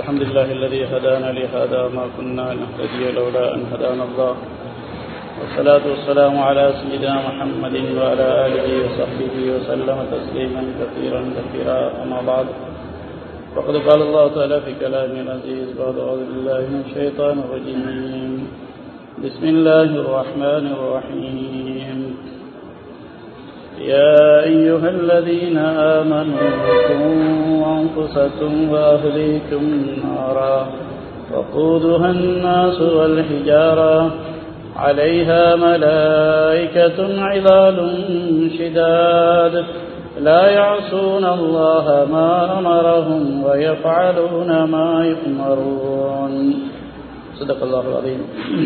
الحمد لله الذي هدانا لهذا ما كنا نهتدي لولا أن هدانا الله والصلاة والسلام على سيدنا محمد وعلى آله وصحبه وسلم تسليما كثيرا كثيرا أما بعد فقد قال الله تعالى في كلامه العزيز بعد أعوذ بالله من الشيطان الرجيم بسم الله الرحمن الرحيم يا أيها الذين آمنوا قوا أنفسكم وأهليكم نارا وقودها الناس والحجارة عليها ملائكة عظال شداد لا يعصون الله ما أمرهم ويفعلون ما يؤمرون صدق الله العظيم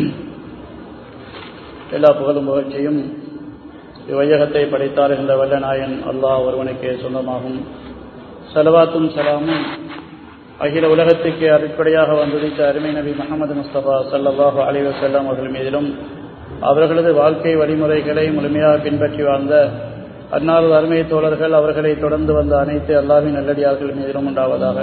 எல்லா புகழும் புகழ்ச்சியும் இவ்வையகத்தை படைத்தார் என்ற வல்ல நாயன் அல்லாஹ் ஒருவனுக்கே சொந்தமாகும் செலவாத்தும் சலாமும் அகில உலகத்துக்கு அடிப்படையாக வந்துதித்த அருமை நபி முகமது முஸ்தபா சல்லாஹு அலி வசல்லாம் அவர்கள் மீதிலும் அவர்களது வாழ்க்கை வழிமுறைகளை முழுமையாக பின்பற்றி வாழ்ந்த அன்னாரது அருமை தோழர்கள் அவர்களை தொடர்ந்து வந்த அனைத்து அல்லாவின் நல்லடியார்கள் மீதிலும் உண்டாவதாக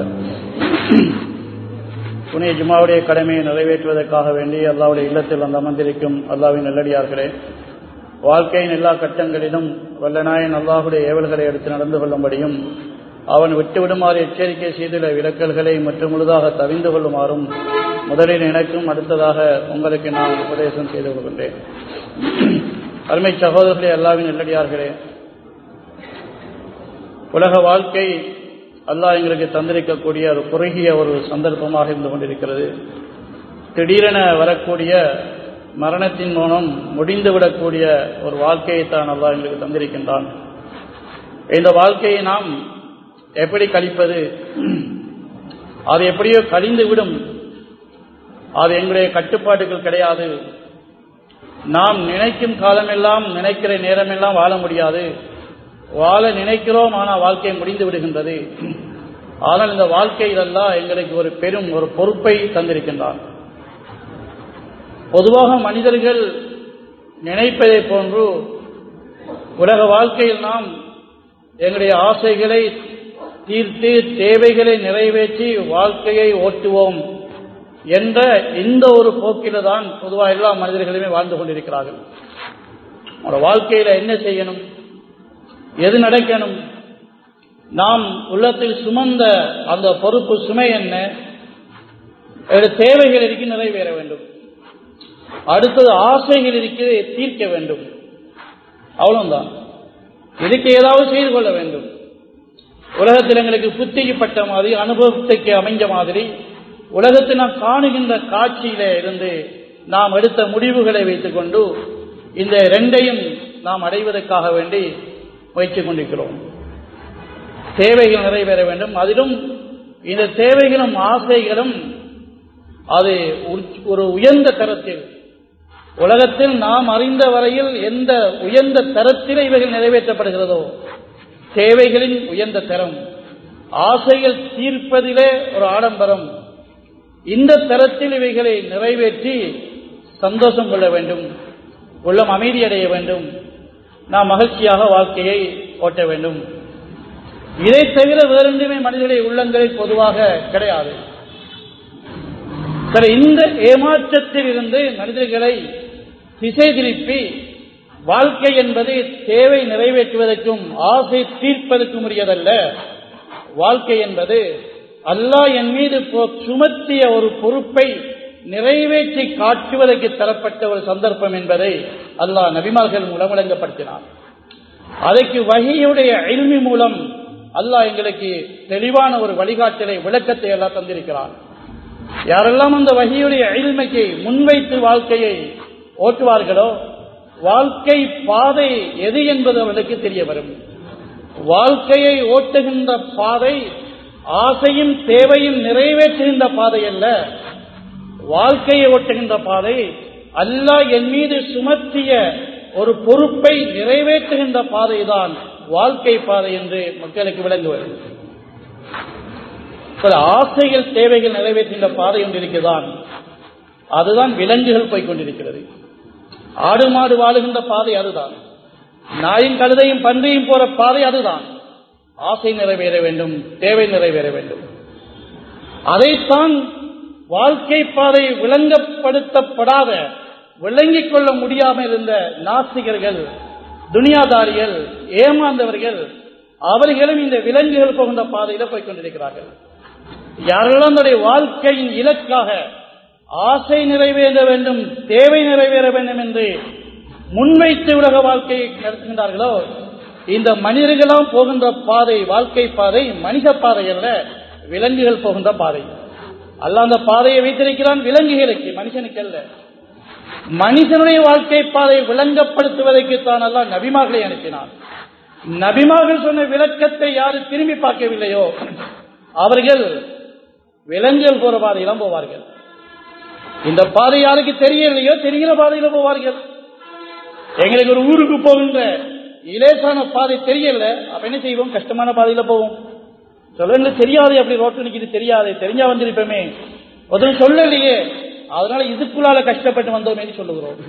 புனிய ஜுமாவுடைய கடமையை நிறைவேற்றுவதற்காக வேண்டி அல்லாவுடைய இல்லத்தில் வந்து அமர்ந்திருக்கும் அல்லாவின் நல்லடியார்களே வாழ்க்கையின் எல்லா கட்டங்களிலும் வல்லநாயன் அல்லாஹுடைய ஏவல்களை எடுத்து நடந்து கொள்ளும்படியும் அவன் விட்டுவிடுமாறு எச்சரிக்கை செய்துள்ள விலக்கல்களை மற்றும் முழுதாக தவிந்து கொள்ளுமாறும் முதலில் எனக்கும் அடுத்ததாக உங்களுக்கு நான் உபதேசம் செய்து கொள்கின்றேன் அருமை சகோதரர்களே அல்லாவின் நல்லடியார்களே உலக வாழ்க்கை அல்லாஹ் எங்களுக்கு தந்திருக்கக்கூடிய ஒரு குறுகிய ஒரு சந்தர்ப்பமாக இருந்து கொண்டிருக்கிறது திடீரென வரக்கூடிய மரணத்தின் மூலம் முடிந்துவிடக்கூடிய ஒரு வாழ்க்கையை தான் அல்லாஹ் எங்களுக்கு தந்திருக்கின்றான் இந்த வாழ்க்கையை நாம் எப்படி கழிப்பது அது எப்படியோ கழிந்து விடும் அது எங்களுடைய கட்டுப்பாட்டுகள் கிடையாது நாம் நினைக்கும் காலமெல்லாம் நினைக்கிற நேரமெல்லாம் வாழ முடியாது வாழ நினைக்கிறோம் ஆனால் வாழ்க்கை முடிந்து விடுகின்றது ஆனால் இந்த வாழ்க்கையிலெல்லாம் எங்களுக்கு ஒரு பெரும் ஒரு பொறுப்பை தந்திருக்கின்றான் பொதுவாக மனிதர்கள் நினைப்பதை போன்று உலக வாழ்க்கையில் நாம் எங்களுடைய ஆசைகளை தீர்த்து தேவைகளை நிறைவேற்றி வாழ்க்கையை ஓட்டுவோம் என்ற இந்த ஒரு போக்கில தான் பொதுவாக எல்லா மனிதர்களுமே வாழ்ந்து கொண்டிருக்கிறார்கள் அவரோட வாழ்க்கையில என்ன செய்யணும் எது நடக்கணும் நாம் உள்ளத்தில் சுமந்த அந்த பொறுப்பு சுமை என்ன தேவைகள் இருக்கு நிறைவேற வேண்டும் அடுத்தது ஆசைகள் இருக்கிறது தீர்க்க வேண்டும் அவ்வளவுதான் இதுக்கு ஏதாவது செய்து கொள்ள வேண்டும் உலகத்தில் எங்களுக்கு புத்திக்கப்பட்ட மாதிரி அனுபவத்துக்கு அமைஞ்ச மாதிரி உலகத்தில் நாம் காணுகின்ற காட்சியில இருந்து நாம் எடுத்த முடிவுகளை வைத்துக்கொண்டு இந்த ரெண்டையும் நாம் அடைவதற்காக வேண்டி முயற்சி கொண்டிருக்கிறோம் தேவைகள் நிறைவேற வேண்டும் அதிலும் இந்த தேவைகளும் ஆசைகளும் அது ஒரு உயர்ந்த தரத்தில் உலகத்தில் நாம் அறிந்த வரையில் எந்த உயர்ந்த தரத்தில் இவைகள் நிறைவேற்றப்படுகிறதோ தேவைகளின் உயர்ந்த தரம் ஆசைகள் தீர்ப்பதிலே ஒரு ஆடம்பரம் இந்த தரத்தில் இவைகளை நிறைவேற்றி சந்தோஷம் கொள்ள வேண்டும் உள்ளம் அமைதியடைய வேண்டும் நாம் மகிழ்ச்சியாக வாழ்க்கையை ஓட்ட வேண்டும் இதை தவிர வேறொன்றுமே மனிதனுடைய உள்ளங்களில் பொதுவாக கிடையாது சரி இந்த ஏமாற்றத்தில் இருந்து மனிதர்களை திசை திருப்பி வாழ்க்கை என்பது தேவை நிறைவேற்றுவதற்கும் ஆசை தீர்ப்பதற்கும் உரியதல்ல வாழ்க்கை என்பது அல்லாஹ் என் மீது சுமத்திய ஒரு பொறுப்பை நிறைவேற்றி காட்டுவதற்கு தரப்பட்ட ஒரு சந்தர்ப்பம் என்பதை அல்லாஹ் நபிமார்கள் மூலம் விளங்கப்படுத்தினார் அதற்கு வகையுடைய அழிமி மூலம் அல்லாஹ் எங்களுக்கு தெளிவான ஒரு வழிகாட்டலை விளக்கத்தை எல்லாம் தந்திருக்கிறார் யாரெல்லாம் அந்த வகையுடைய அழிமைக்கு முன்வைத்து வாழ்க்கையை ஓட்டுவார்களோ வாழ்க்கை பாதை எது என்பது அவர்களுக்கு தெரிய வரும் வாழ்க்கையை ஓட்டுகின்ற பாதை ஆசையும் தேவையும் நிறைவேற்றுகின்ற பாதை அல்ல வாழ்க்கையை ஓட்டுகின்ற பாதை அல்லாஹ் என் மீது சுமத்திய ஒரு பொறுப்பை நிறைவேற்றுகின்ற பாதைதான் வாழ்க்கை பாதை என்று மக்களுக்கு விளங்குவது ஆசைகள் தேவைகள் நிறைவேற்றுகின்ற பாதை ஒன்று இருக்குதான் அதுதான் விலங்குகள் போய்கொண்டிருக்கிறது ஆடு மாடு வாழுகின்ற பாதை அதுதான் நாயும் கழுதையும் பன்றியும் போற பாதை அதுதான் ஆசை நிறைவேற வேண்டும் தேவை நிறைவேற வேண்டும் அதைத்தான் வாழ்க்கை பாதை விளங்கப்படுத்தப்படாத விளங்கிக் கொள்ள முடியாமல் இருந்த நாஸ்திகர்கள் துனியாதாரிகள் ஏமாந்தவர்கள் அவர்களும் இந்த விலங்குகள் போகின்ற பாதையில போய் கொண்டிருக்கிறார்கள் யாரெல்லாம் தன்னுடைய வாழ்க்கையின் இலக்காக ஆசை நிறைவேற வேண்டும் தேவை நிறைவேற வேண்டும் என்று முன்வைத்து உலக வாழ்க்கையை நடத்துகின்றார்களோ இந்த மனிதர்களாம் போகின்ற பாதை வாழ்க்கை பாதை மனித பாதை அல்ல விலங்குகள் போகின்ற பாதை அல்ல அந்த பாதையை வைத்திருக்கிறான் விலங்குகளுக்கு மனுஷனுக்கு அல்ல மனிதனுடைய வாழ்க்கை பாதை விளங்கப்படுத்துவதற்கு தான் அல்ல நபிமார்களை அனுப்பினான் நபிமார்கள் சொன்ன விளக்கத்தை யாரு திரும்பி பார்க்கவில்லையோ அவர்கள் விலங்குகள் போற பாதையிலாம் போவார்கள் இந்த பாதை யாருக்கு தெரியலையோ தெரிகிற பாதையில போவார்கள் எங்களுக்கு ஒரு ஊருக்கு போகின்ற இலேசான பாதை தெரியல அப்ப என்ன செய்வோம் கஷ்டமான பாதையில போவோம் சொல்லுங்க தெரியாது அப்படி ரோட்டு நிக்கிறது தெரியாது தெரிஞ்சா வந்திருப்போமே ஒருத்தர் சொல்லலையே அதனால இதுக்குள்ளால கஷ்டப்பட்டு வந்தோமே சொல்லுகிறோம்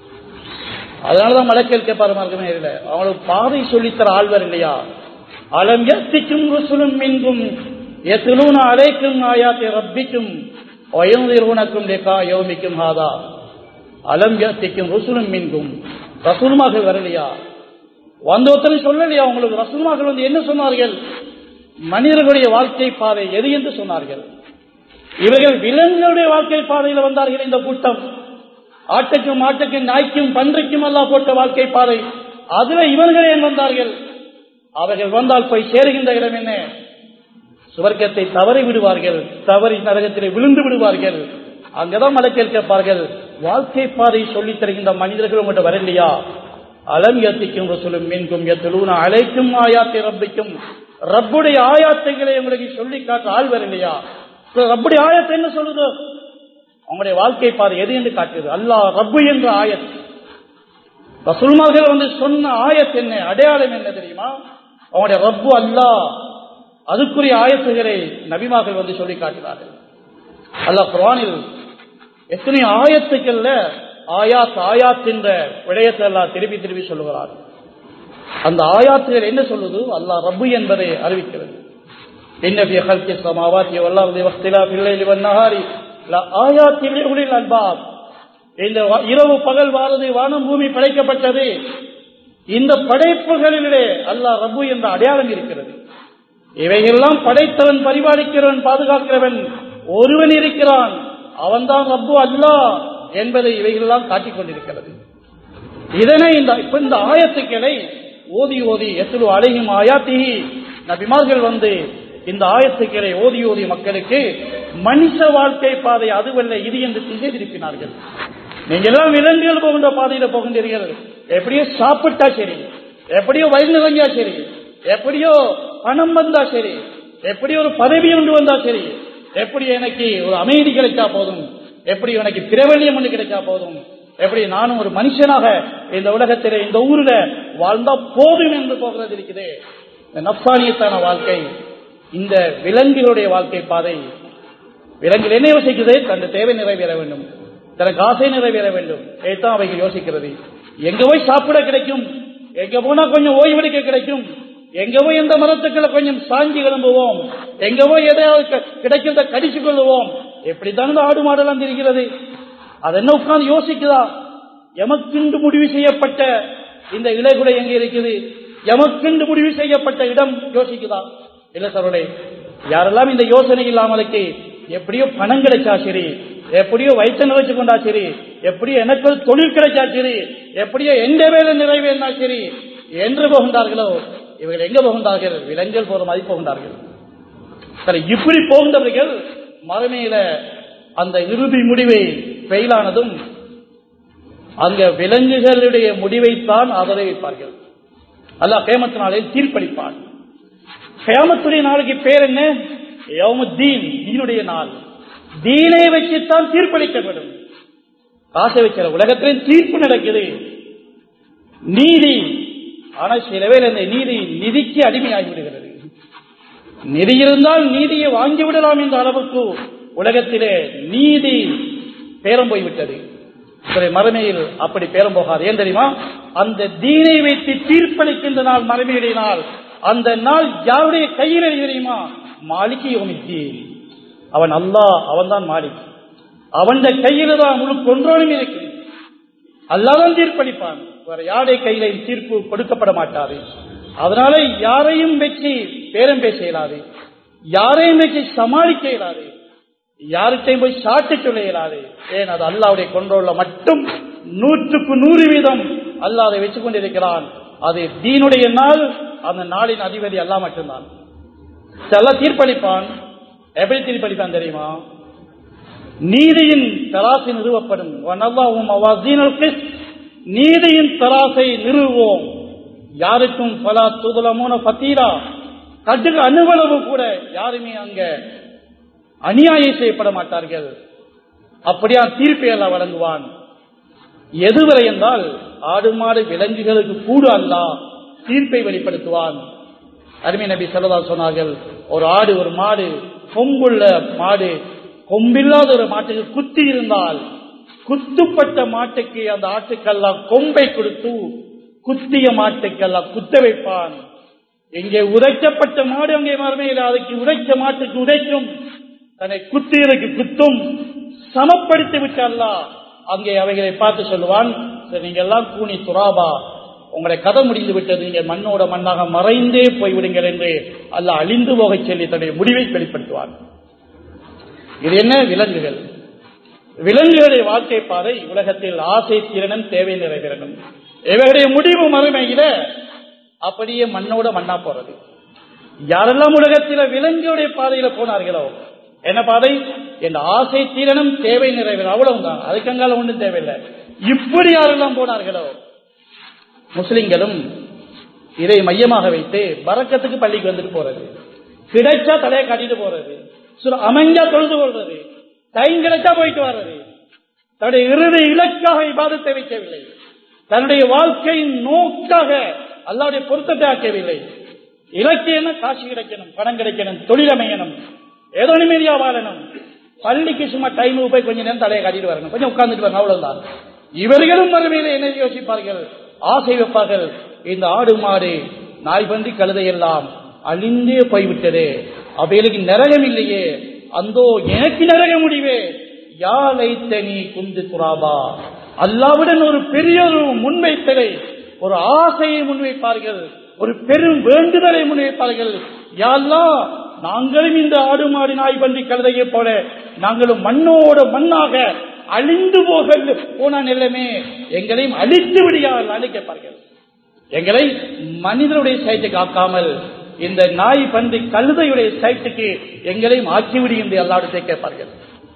அதனாலதான் மலக்கேல் கேட்பாரு மார்க்கமே இல்லை அவங்களுக்கு பாதை சொல்லித்தர ஆழ்வர் இல்லையா அலம் எத்திக்கும் ருசுலும் மின்கும் எத்துலூன அழைக்கும் ஆயாத்தை ரப்பிக்கும் ஒயந்திருவனக்கும் லேக்கா யோமிக்கும் ஹாதா அலம் எத்திக்கும் ருசுலும் மின்கும் ரசூலுமாக வரலையா வந்த ஒருத்தனை சொல்லலையா உங்களுக்கு ரசூலுமாக வந்து என்ன சொன்னார்கள் மனிதர்களுடைய வாழ்க்கை பாதை எது என்று சொன்னார்கள் இவர்கள் விலங்குகளுடைய வாழ்க்கை பாதையில் வந்தார்கள் இந்த கூட்டம் ஆட்டுக்கும் மாட்டுக்கும் நாய்க்கும் பன்றைக்கும் எல்லாம் போட்ட வாழ்க்கை பாதை அதுல இவர்களே வந்தார்கள் அவர்கள் வந்தால் போய் சேருகின்ற இடம் என்ன சுவர்க்கத்தை தவறி விடுவார்கள் தவறி நரகத்திலே விழுந்து விடுவார்கள் அங்கதான் மலக்கில் கேட்பார்கள் வாழ்க்கை பாதை சொல்லித் தருகின்ற மனிதர்கள் உங்கள்கிட்ட வரலையா அலம் எத்திக்கும் சொல்லும் மீன்கும் எத்தலூன அழைக்கும் ஆயாத்தை ரப்பிக்கும் ரப்புடைய ஆயாத்தைகளை உங்களுக்கு சொல்லி காட்ட ஆள் வரலையா ரப்புடைய ஆயத்தை என்ன சொல்லுது அவங்களுடைய வாழ்க்கை பாதை எது என்று காட்டுது அல்லாஹ் ரப்பு என்ற ஆயத் ரசூல்மார்கள் வந்து சொன்ன ஆயத் என்ன அடையாளம் என்ன தெரியுமா அவங்களுடைய ரப்பு அல்லாஹ் அதுக்குரிய ஆயத்துகளை நபிமார்கள் வந்து சொல்லி காட்டினார்கள் அல்லாஹ் குரானில் எத்தனை ஆயத்துக்கள்ல ஆயாத் ஆயாத் என்ற விடயத்தை எல்லாம் திருப்பி திருப்பி சொல்லுகிறார் அந்த ஆயாத்துகள் என்ன சொல்லுது அல்லாஹ் ரப்பு என்பதை அறிவிக்கிறது என்ன في خلق السماوات والارض واختلاف الليل والنهار لآيات لأولي الألباب இந்த இரவு பகல் வாரது வானம் பூமி படைக்கப்பட்டது இந்த படைப்புகளிலே அல்லாஹ் ரப்பு என்ற அடையாளம் இருக்கிறது இவையெல்லாம் படைத்தவன் பரிபாலிக்கிறவன் பாதுகாக்கிறவன் ஒருவன் இருக்கிறான் அவன்தான் ரப்பு அல்லாஹ் என்பதை இவைகளெல்லாம் காட்டிக் கொண்டிருக்கிறது இதனை இந்த இப்ப இந்த ஆயத்துக்களை ஓதி ஓதி எத்தலு அழகும் ஆயாத்திகி நபிமார்கள் வந்து இந்த ஆயத்துக்களை ஓதி ஓதி மக்களுக்கு மனுஷ வாழ்க்கை பாதை அதுவல்ல இது என்று திசை திருப்பினார்கள் நீங்க எல்லாம் விலங்குகள் போகின்ற பாதையில போகின்றீர்கள் எப்படியோ சாப்பிட்டா சரி எப்படியோ வயிறு நிறைஞ்சா சரி எப்படியோ பணம் வந்தா சரி எப்படி ஒரு பதவி ஒன்று வந்தா சரி எப்படி எனக்கு ஒரு அமைதி கிடைச்சா போதும் எப்படி எனக்கு பிரபல்யம் ஒன்று கிடைச்சா போதும் எப்படி நானும் ஒரு மனுஷனாக இந்த உலகத்திலே இந்த ஊர்ல வாழ்ந்தா போதும் என்று போகிறது இருக்குது இந்த நப்சானியத்தான வாழ்க்கை இந்த விலங்குகளுடைய வாழ்க்கை பாதை விலங்குகள் என்ன யோசிக்குது தன் தேவை நிறைவேற வேண்டும் தனக்கு ஆசை நிறைவேற வேண்டும் ஏத்தான் அவைகள் யோசிக்கிறது எங்க போய் சாப்பிட கிடைக்கும் எங்க போனா கொஞ்சம் ஓய்வெடுக்க கிடைக்கும் எங்க போய் எந்த மரத்துக்களை கொஞ்சம் சாஞ்சி கிளம்புவோம் எங்க போய் எதையாவது கிடைக்கிறத கடிச்சு கொள்ளுவோம் எப்படித்தான் இந்த ஆடு மாடெல்லாம் இருக்கிறது அது என்ன உட்கார்ந்து யோசிக்குதா எமக்கென்று முடிவு செய்யப்பட்ட இந்த இலைகுடை எங்க இருக்குது எமக்கென்று முடிவு செய்யப்பட்ட இடம் யோசிக்குதா இல்ல சரோடே யாரெல்லாம் இந்த யோசனை இல்லாமலுக்கு எப்படியோ பணம் கிடைச்சா சரி எப்படியோ வயிற்று நிறைச்சு கொண்டா சரி எப்படியோ எனக்கு ஒரு தொழில் கிடைச்சா சரி எப்படியோ எந்த வேலை நிறைவேறினா சரி என்று போகின்றார்களோ இவர்கள் எங்க போகின்றார்கள் விலங்குகள் போற மாதிரி போகின்றார்கள் சரி இப்படி போகின்றவர்கள் மறுமையில அந்த இறுதி முடிவை பெயிலானதும் அங்க விலங்குகளுடைய முடிவைத்தான் ஆதரவிப்பார்கள் அல்லாஹ் கேமத்து நாளில் தீர்ப்பளிப்பான் கேமத்துடைய நாளைக்கு பேர் என்ன யௌமுத்தீன் தீனுடைய நாள் தீனை வச்சுத்தான் தீர்ப்பளிக்கப்படும் காசை வைக்கிற உலகத்திலும் தீர்ப்பு நடக்குது நீதி ஆனா சில பேர் அந்த நீதி நிதிக்கு அடிமையாகி விடுகிறது நிதி இருந்தால் நீதியை வாங்கி விடலாம் என்ற அளவுக்கு உலகத்திலே நீதி பேரம் போய்விட்டது மறுமையில் அப்படி பேரம் போகாது ஏன் தெரியுமா அந்த தீனை வைத்து தீர்ப்பளிக்கின்ற நாள் மறுமையுடைய நாள் அந்த நாள் யாருடைய கையில் தெரியுமா மாளிகை யோமித்தீன் அவன் அல்லாஹ் அவன்தான் மாலிக் அவன் கையில தான் முழு கொன்றோனும் இருக்கு அல்லாதான் தீர்ப்பளிப்பான் வேற யாருடைய கையில தீர்ப்பு கொடுக்கப்பட மாட்டாது அதனால யாரையும் வச்சு பேரம் பேச இயலாது யாரையும் வச்சு சமாளிக்க இயலாது யார்கிட்டையும் போய் சாட்டு சொல்ல இயலாது ஏன் அது அல்லாவுடைய கொண்டோல மட்டும் நூற்றுக்கு நூறு வீதம் அல்லாஹ் அதை வச்சு கொண்டிருக்கிறான் அது தீனுடைய நாள் அந்த நாளின் அதிபதி அல்லா மட்டும்தான் சில தீர்ப்பளிப்பான் எப்படி தீர்ப்பளிப்பான் தெரியுமா நீதியின் தராசை நிறுவப்படும் வனல்லாஹும் அவாசீனல் கிஸ்த். நீதியின் தராசை நிறுவுவோம் யாருக்கும் பலா துதுலமோன பத்தீரா கட்டுக்கு அணுவளவு கூட யாருமே அங்க அநியாயம் செய்யப்பட மாட்டார்கள் அப்படியா தீர்ப்பை எல்லாம் வழங்குவான் எதுவரை என்றால் ஆடு மாடு விலங்குகளுக்கு கூட அல்லா தீர்ப்பை வெளிப்படுத்துவான் அருமை நபி சொல்லதா சொன்னார்கள் ஒரு ஆடு ஒரு மாடு கொம்புள்ள மாடு கொம்பில்லாத ஒரு மாட்டுக்கு குத்தி இருந்தால் குத்துப்பட்ட மாட்டுக்கு அந்த ஆட்டுக்கெல்லாம் கொம்பை கொடுத்து குத்திய மாட்டுக்கெல்லாம் குத்த வைப்பான் எங்கே உதைக்கப்பட்ட மாடு அங்கே மறுமையில் அதுக்கு உதைச்ச மாட்டுக்கு உதைக்கும் தன்னை குத்தியதுக்கு குத்தும் சமப்படுத்தி விட்டல்லா அங்கே அவைகளை பார்த்து சொல்லுவான் "சரி, நீங்க எல்லாம் கூனி துராபா உங்களை கதை முடிந்து விட்டது நீங்கள் மண்ணோட மண்ணாக மறைந்தே போய்விடுங்கள் என்று அல்ல அழிந்து போகச் சொல்லி தன்னுடைய முடிவை வெளிப்படுத்துவான் இது என்ன விலங்குகள் விலங்குகளுடைய வாழ்க்கை பாதை உலகத்தில் ஆசை திறனும் தேவை நிறைவேறணும் இவருடைய முடிவு மறுமையில அப்படியே மண்ணோட மண்ணா போறது யாரெல்லாம் உலகத்தில விலங்குடைய பாதையில போனார்களோ என்ன பாதை என் ஆசை தீரனும் தேவை நிறைவேறும் அவ்வளவுதான் அதுக்கங்கால ஒன்றும் தேவையில்லை இப்படி யாரெல்லாம் போனார்களோ முஸ்லிம்களும் இதை மையமாக வைத்து பறக்கத்துக்கு பள்ளிக்கு வந்துட்டு போறது கிடைச்சா தலையை காட்டிட்டு போறது சுர- அமைஞ்சா தொழுது கொள்றது டைம் கிடைச்சா போயிட்டு வர்றது தன்னுடைய இறுதி இலக்காக இபாதத்தை வைக்கவில்லை தன்னுடைய வாழ்க்கையின் நோக்காக அல்லாவுடைய பொருத்தத்தை ஆக்கவில்லை இலக்கு என்ன காசு கிடைக்கணும் பணம் கிடைக்கணும் தொழில் அமையணும் ஏதோ நிம்மதியா வாழணும் பள்ளிக்கு சும்மா டைம் போய் கொஞ்ச நேரம் தலையை காட்டிட்டு வரணும் கொஞ்சம் உட்கார்ந்துட்டு வரணும் அவ்வளவுதான் இவர்களும் மறுமையில என்ன யோசிப்பார்கள் ஆசை வைப்பார்கள் இந்த ஆடு மாடு நாய் பன்றி கழுதை எல்லாம் அழிந்தே போய்விட்டது அவைகளுக்கு நரகம் இல்லையே அந்தோ எனக்கு நரக முடிவே யாழைத்தனி குந்து துராபா அல்லாவுடன் ஒரு பெரிய ஒரு முன்வைத்தலை ஒரு ஆசையை முன்வைப்பார்கள் ஒரு பெரும் வேண்டுதலை முன்வைப்பார்கள் யாழ்லா நாங்களும் இந்த ஆடு மாடு நாய் பன்றி கழுதையை போல நாங்களும் மண்ணோட மண்ணாக அழிந்து போக போன நிலைமை எங்களையும் அழித்து விடியால் அழைக்கப்பார்கள் எங்களை மனிதனுடைய சைட்டுக்கு ஆக்காமல் இந்த நாய் பன்றி கழுதையுடைய சைட்டுக்கு எங்களையும் ஆக்கிவிடி என்று எல்லாருடைய கேட்பார்கள்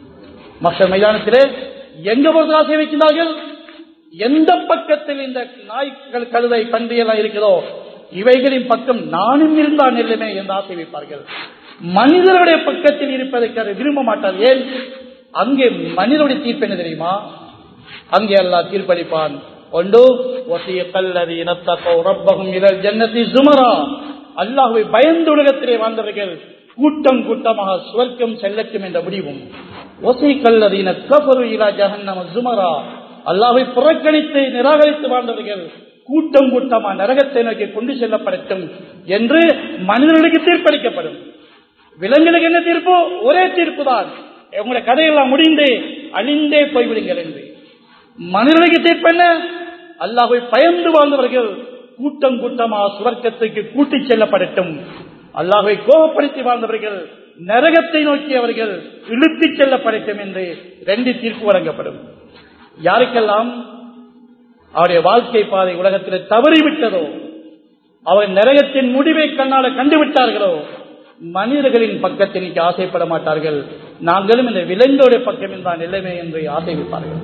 மக்கள் மைதானத்திலே எங்க பொறுத்து ஆசை வைக்கிறார்கள் எந்த பக்கத்தில் இந்த நாய்கள் கழுதை பன்றி எல்லாம் இருக்கிறதோ இவைகளின் பக்கம் நானும் இருந்தால் நிலைமை என்று ஆசை வைப்பார்கள் மனிதர்களுடைய பக்கத்தில் இருப்பதற்கு அதை விரும்ப மாட்டார் ஏன் அங்கே மனிதனுடைய தீர்ப்பு என்ன தெரியுமா அங்கே அல்லாஹ் தீர்ப்பளிப்பான் ஒன்று ஒசிய கல்லறி இனத்தக்கோ ரப்பகும் இதழ் ஜன்னதி சுமரா அல்லாஹுவை பயந்து உலகத்திலே வாழ்ந்தவர்கள் கூட்டம் கூட்டமாக சுவர்க்கம் செல்லட்டும் என்ற முடிவும் ஒசை கல்லறி கபரு இலா ஜஹன்னம சுமரா அல்லாஹை புறக்கணித்து நிராகரித்து வாழ்ந்தவர்கள் கூட்டம் கூட்டமா நரகத்தை நோக்கி கொண்டு செல்லப்படட்டும் என்று மனிதர்களுக்கு தீர்ப்பளிக்கப்படும் விலங்குகளுக்கு என்ன தீர்ப்பு ஒரே தீர்ப்பு தான் உங்களுடைய கதையெல்லாம் முடிந்து அழிந்தே போய்விடுங்கள் என்று மனிதர்களுக்கு தீர்ப்பு என்ன அல்லாஹை பயந்து வாழ்ந்தவர்கள் கூட்டம் கூட்டமா சுவர்க்கத்துக்கு கூட்டிச் செல்லப்படட்டும் அல்லாஹை கோபப்படுத்தி வாழ்ந்தவர்கள் நரகத்தை நோக்கியவர்கள் இழுத்துச் செல்லப்படட்டும் என்று ரெண்டு தீர்ப்பு வழங்கப்படும் யாருக்கெல்லாம் அவருடைய வாழ்க்கை பாதை உலகத்தில் தவறிவிட்டதோ அவர் நரகத்தின் முடிவை கண்ணால கண்டுவிட்டார்களோ மனிதர்களின் பக்கத்தில் இன்னைக்கு ஆசைப்பட மாட்டார்கள் நாங்களும் இந்த விலங்கோட பக்கம் தான் நிலைமை என்று ஆசைவிப்பார்கள்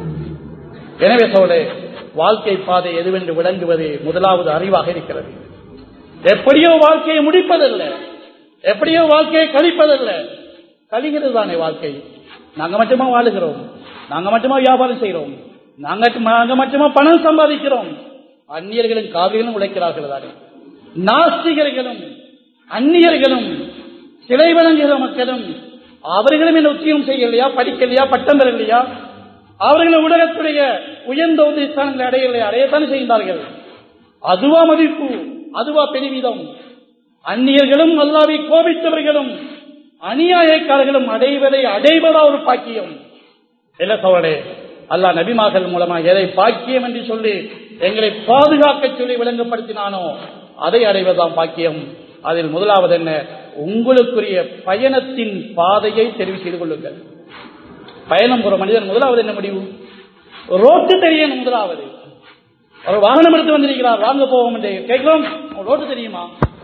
எனவே சோழே வாழ்க்கை பாதை எதுவென்று விளங்குவது முதலாவது அறிவாக இருக்கிறது எப்படியோ வாழ்க்கையை முடிப்பதல்ல எப்படியோ வாழ்க்கையை கழிப்பதல்ல கழிகிறது தானே வாழ்க்கை நாங்க மட்டுமா வாழுகிறோம் நாங்க மட்டுமா வியாபாரம் செய்கிறோம் நாங்க நாங்க மட்டுமா பணம் சம்பாதிக்கிறோம் அந்நியர்களும் காவிரிகளும் உழைக்கிறார்கள் தானே நாஸ்திகர்களும் அந்நியர்களும் சிலை வணங்குகிற மக்களும் அவர்களும் என்ன உத்தியம் செய்யலையா படிக்கலையா பட்டம் பெறலையா அவர்கள் உலகத்துடைய உயர்ந்த உதவிஸ்தானங்களை அடையலை அடையத்தான் செய்தார்கள் அதுவா மதிப்பு அதுவா பெருமிதம் அந்நியர்களும் அல்லாவை கோபித்தவர்களும் அநியாயக்காரர்களும் அடைவதை அடைவதா ஒரு பாக்கியம் இல்ல சோழே அல்லாஹ் நபிமார்கள் மூலமாக எதை பாக்கியம் என்று சொல்லி எங்களை பாதுகாக்க சொல்லி விளங்கப்படுத்தினானோ அதை அடைவதுதான் பாக்கியம் அதில் முதலாவது என்ன உங்களுக்குரிய பயணத்தின் பாதையை தெரிவு செய்து கொள்ளுங்கள் பயணம் ஒரு மனிதன் முதலாவது என்ன முடிவு ரோட்டு தெரியணும் முதலாவது ஒரு வாகனம் எடுத்து வந்திருக்கிறார் வாங்க போவோம் என்று கேட்கிறோம் ரோட்டு தெரியுமா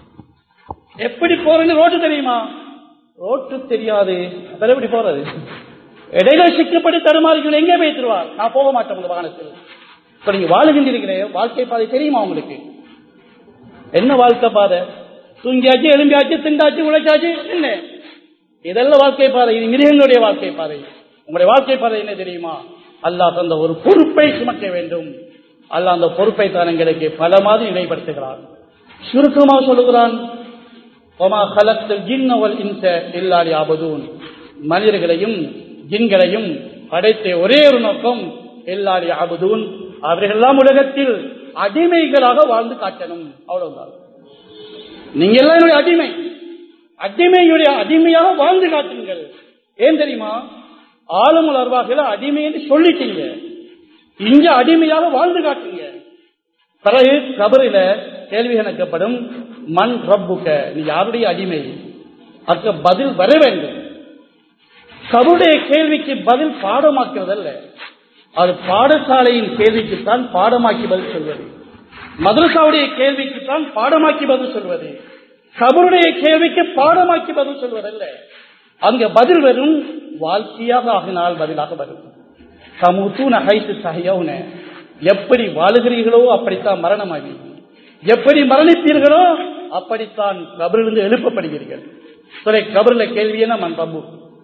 எப்படி போறேன்னு ரோட்டு தெரியுமா ரோட்டு தெரியாது அப்புறம் எப்படி போறது இடையில சிக்கப்பட்டு தருமாறிகள் எங்கே பேசுவார் நான் போக மாட்டேன் உங்க வாகனத்தில் இப்ப நீங்க வாழுகின்றீர்களே வாழ்க்கை பாதை தெரியுமா உங்களுக்கு என்ன வாழ்க்கை பாதை தூங்கியாச்சு எலும்பியாச்சு திண்டாச்சு உழைச்சாச்சு என்ன இதெல்லாம் வாழ்க்கை பாதை இது மிருகங்களுடைய வாழ்க்கை பாதை உங்களுடைய வாழ்க்கை பாதை என்ன தெரியுமா அல்லாஹ் தந்த ஒரு பொறுப்பை சுமக்க வேண்டும் அல்லாஹ் அந்த பொறுப்பை தான் எங்களுக்கு பல மாதிரி நிலைப்படுத்துகிறான் சுருக்கமாக சொல்லுகிறான் ஒமா கலத்தில் ஜின்னவல் இன்ச இல்லாடி ஆபதூன் மனிதர்களையும் ஜின்களையும் படைத்த ஒரே ஒரு நோக்கம் இல்லாடி ஆபதூன் அவர்களெல்லாம் உலகத்தில் அடிமைகளாக வாழ்ந்து காட்டணும் அவ்வளவுதான் நீங்க எல்லாம் என்னுடைய அடிமை அடிமையுடைய அடிமையாக வாழ்ந்து காட்டுங்கள் ஏன் தெரியுமா ஆளுமல் அருவாகில அடிமை என்று சொல்லிட்டீங்க இங்க அடிமையாக வாழ்ந்து காட்டுங்க பிறகு கபரில கேள்வி கணக்கப்படும் மண் ரப்புக்க நீ யாருடைய அடிமை அதுக்கு பதில் வர வேண்டும் கபருடைய கேள்விக்கு பதில் பாடமாக்குறது அல்ல அது பாடசாலையின் கேள்விக்குத்தான் பாடமாக்கி பதில் சொல்வது மதுரசாவுடைய கேள்விக்குத்தான் பாடமாக்கி பதில் சொல்வது கபருடைய கேள்விக்கு பாடமாக்கி பதில் சொல்வதல்ல அங்க பதில் வரும் வாழ்க்கையாக ஆகினால் பதிலாக வரும் சமுத்தூன ஹைத்து சகையவுன எப்படி வாழுகிறீர்களோ அப்படித்தான் மரணமாகி எப்படி மரணிப்பீர்களோ அப்படித்தான் கபரிலிருந்து எழுப்பப்படுகிறீர்கள் சொல்ல கபரில கேள்வி என்ன மண் ரப்பு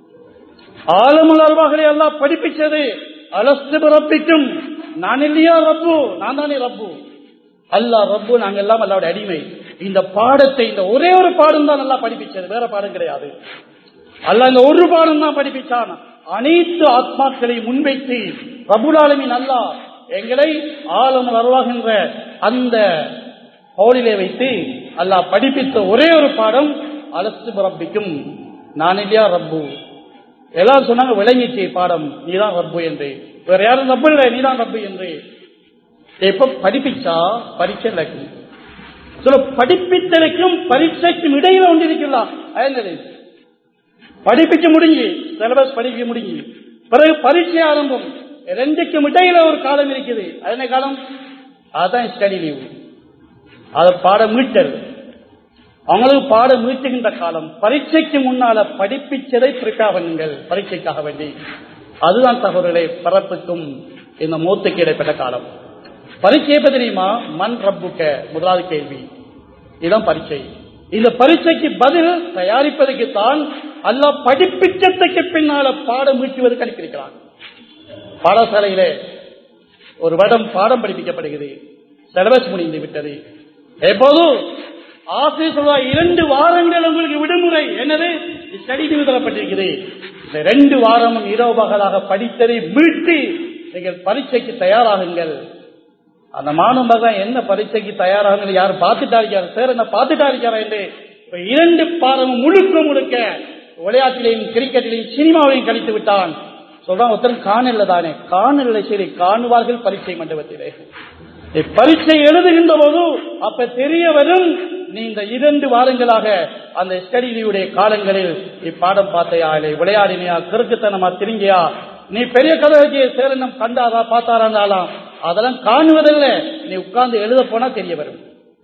ஆலமுலர்வாகளை எல்லாம் படிப்பிச்சது அலஸ்து ரப்பிக்கும் நான் இல்லையா ரப்பு நான் தானே ரப்பு அல்லா ரப்பு நாங்க எல்லாம் அல்லாவோட அடிமை இந்த பாடத்தை இந்த ஒரே ஒரு பாடம் தான் நல்லா படிப்பிச்சது வேற பாடம் கிடையாது அல்ல இந்த ஒரு பாடம் தான் படிப்பிச்சான் அனைத்து ஆத்மாக்களை முன்வைத்து பிரபுலாலமின் அல்லா எங்களை ஆழம் வருவாகின்ற அந்த ஹோலிலே வைத்து அல்லாஹ் படிப்பித்த ஒரே ஒரு பாடம் அலசு ரப்பிக்கும் நான் இல்லையா ரப்பு எல்லாரும் சொன்னாங்க விளங்கிச்சு பாடம் நீதான் ரப்பு என்று வேற யாரும் ரப்பு இல்லை நீதான் ரப்பு என்று எப்ப படிப்பிச்சா பரீட்சை நடக்கும் சொல்ல படிப்பித்தலுக்கும் பரீட்சைக்கும் இடையில ஒன்று இருக்கலாம் என்னது படிப்பிச்சு முடிஞ்சு சிலபஸ் படிக்க முடிஞ்சு பிறகு பரீட்சை ஆரம்பம் ரெண்டுக்கும் இடையில ஒரு காலம் இருக்குது அது என்ன காலம் அதுதான் ஸ்டடி லீவு அதை பாட மீட்டல் அவங்களுக்கு பாட மீட்டுகின்ற காலம் பரீட்சைக்கு முன்னால படிப்பிச்சதை ப்ரிப்பேர் பண்ணுங்கள் பரீட்சைக்காக வேண்டி அதுதான் தகவல்களை பரப்புக்கும் இந்த மூத்துக்கு இடைப்பட்ட காலம் பரீட்சை எப்ப தெரியுமா மண் ரப்புக்க முதலாவது கேள்வி இதுதான் பரீட்சை இந்த பரீட்சைக்கு பதில் தயாரிப்பதற்கு தான் அல்ல படிப்பிச்சத்துக்கு பின்னால பாடம் மீட்டுவதற்கு அனுப்பியிருக்கிறான் பாடசாலையிலே ஒரு வருடம் பாடம் படிப்பிக்கப்படுகிறது சிலபஸ் முடிந்து விட்டது எப்போதும் ஆசிரியர் சொல்வா இரண்டு வாரங்கள் உங்களுக்கு விடுமுறை என்னது ஸ்டடி தரப்பட்டிருக்கிறது இந்த ரெண்டு வாரமும் இரவு பகலாக படித்ததை மீட்டு நீங்கள் பரீட்சைக்கு தயாராகுங்கள் அந்த மாணவர்கள் என்ன பரீட்சைக்கு தயாராகுங்கள் யார் பார்த்துட்டா இருக்காரு சார் என்ன பார்த்துட்டா இருக்காரா என்று இரண்டு பாடமும் முழுக்க முழுக்க விளையாட்டிலையும் கிரிக்கெட்டிலையும் சினிமாவையும் கழித்து விட்டான் சொல்றான் ஒருத்தரும் காணல தானே காணல சரி காணுவார்கள் பரீட்சை மண்டபத்திலே பரீட்சை எழுதுகின்ற போது அப்ப தெரிய வரும் நீ இந்த இரண்டு வாரங்களாக அந்த ஸ்டடியுடைய காலங்களில் இப்பாடம் பார்த்தையா இல்லை விளையாடினியா கிறுக்குத்தனமா திருங்கியா நீ பெரிய கதைக்கு சேரணம் கண்டாதா பார்த்தாராந்தாலாம் அதெல்லாம் காணுவதில்ல நீ உட்கார்ந்து எழுத போனா தெரிய வரும்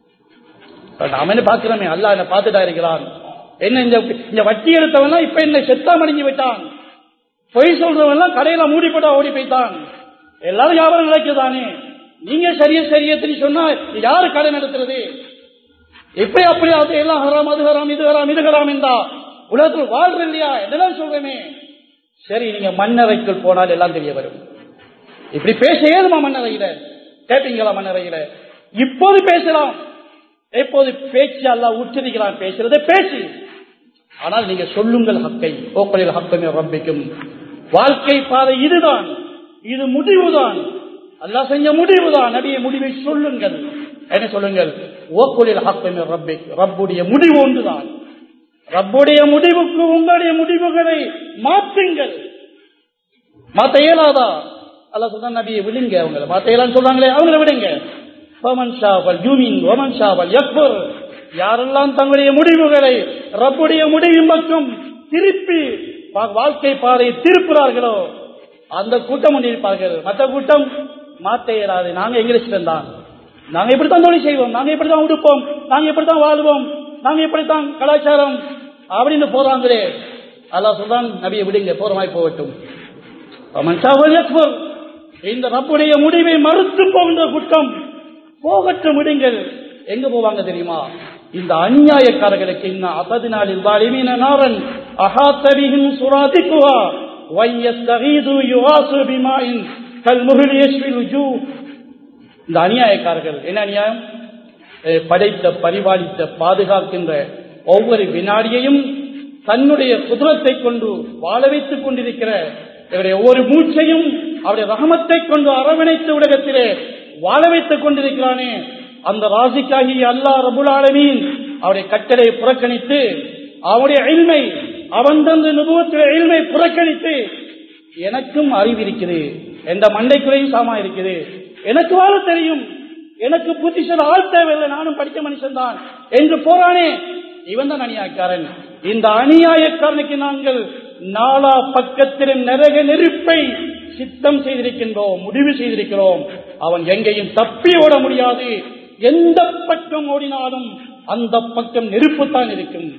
நாம என்ன பாக்குறோமே அல்ல என்ன பார்த்துட்டா இருக்கிறான் என்ன இந்த இந்த வட்டி எடுத்தவன் இப்ப என்ன செத்தா மடிஞ்சு விட்டான் பொய் சொல்றவன் கடையில மூடி போட்டா ஓடி போய்த்தான் எல்லாரும் வியாபாரம் நடக்குதானே நீங்க சரிய சரியத்துன்னு சொன்னா யாரு கடை நடத்துறது எப்படி அப்படி அது எல்லாம் ஹராம் அது ஹராம் இது ஹராம் இது ஹராம் என்றா உலகத்தில் வாழ்ற இல்லையா என்னெல்லாம் சொல்றேனே சரி நீங்க மண்ணறைக்குள் போனால் எல்லாம் தெரிய வரும் இப்படி பேச ஏதுமா மண்ணறையில கேட்பீங்களா மண்ணறையில இப்போது பேசலாம் எப்போது பேச்சு அல்ல உச்சரிக்கிறான் பேசுறதை பேச்சு ஆனால் நீங்க சொல்லுங்கள் ஹக்கை ஓப்பலில் ஹக்கமே ரம்பிக்கும் வாழ்க்கை பாதை இதுதான் இது முடிவுதான் அல்லா செஞ்ச முடிவுதான் நபிய முடிவை சொல்லுங்கள் என்ன சொல்லுங்கள் ஓப்பலில் ஹக்கமே ரப்பி ரப்புடைய முடிவு ஒன்றுதான் ரப்புடைய முடிவுக்கு உங்களுடைய முடிவுகளை மாற்றுங்கள் மாத்த இயலாதா அல்ல சொல்ற நபியை விடுங்க அவங்கள மாத்த இயலான்னு சொல்றாங்களே அவங்கள விடுங்க ஃபமன் ஷாவல் யூமின் ஒமன் ஷாவல் யக்பர் யாரெல்லாம் தங்களுடைய முடிவுகளை ரப்புடைய முடிவின் பக்கம் திருப்பி வா- வாழ்க்கை பாதை திருப்புறார்களோ அந்த கூட்டம் ஒன்று இருப்பார்கள் மற்ற கூட்டம் மாத்த இயலாது நாங்க எங்கிலிஷ்டம் தான் நாங்க இப்படித்தான் தொழில் செய்வோம் நாங்க இப்படித்தான் உடுப்போம் நாங்க இப்படித்தான் வாழ்வோம் நாங்க இப்படித்தான் கலாச்சாரம் அப்படின்னு போறாங்களே அல்லாஹ் சொல்றான் நபியை விடுங்க போறமாய் போகட்டும் அவன் ஷாவல் யக்பர். இந்த ரப்புடைய முடிவை மறுத்து போகின்ற குற்றம் போகட்டும் விடுங்கள் எங்க போவாங்க தெரியுமா இந்த அநியாயக்காரர்களுக்கு இன்ன அசதினாலில் வாலிமீன நாரன் அகாத்தபியின் சுராதிக்குவா வையஸ்தகீது யுவாசு பிமாயின் கல்முகில் யஸ்வில் உஜூ இந்த அநியாயக்காரர்கள் என்ன அநியாயம் அஹ் படைத்த பரிபாலித்த பாதுகாக்கின்ற ஒவ்வொரு வினாடியையும் தன்னுடைய குதிரத்தை கொண்டு வாழ வைத்துக் கொண்டிருக்கிற இவருடைய ஒவ்வொரு மூச்சையும் அவருடைய ரகமத்தை கொண்டு அரவணைத்த உலகத்திலே வாழ வைத்துக் கொண்டிருக்கிறானே அந்த ராசிக்காகி அல்லாஹ் ரபுல் ஆலமீன் அவருடைய கட்டளை புறக்கணித்து அவருடைய எல்மை அவன் தந்த நுபவத்துடைய எல்மை புறக்கணித்து எனக்கும் அறிவு இருக்குது எந்த மண்டைக்குறையும் சாமா இருக்குது எனக்கு வாழ தெரியும் எனக்கு புத்திசல் ஆள் தேவையில்லை நானும் படித்த மனுஷன் தான் என்று போறானே இவன் தான் அநியாயக்காரன் இந்த அநியாயக்காரனுக்கு நாங்கள் நாலா பக்கத்திலும் நரக நெருப்பை சித்தம் செய்திருக்கின்றோம் முடிவு செய்திருக்கிறோம் அவன் எங்கேயும் தப்பி ஓட முடியாது எந்த பக்கம் ஓடினாலும் அந்த பக்கம் நெருப்பு தான் இருக்கும்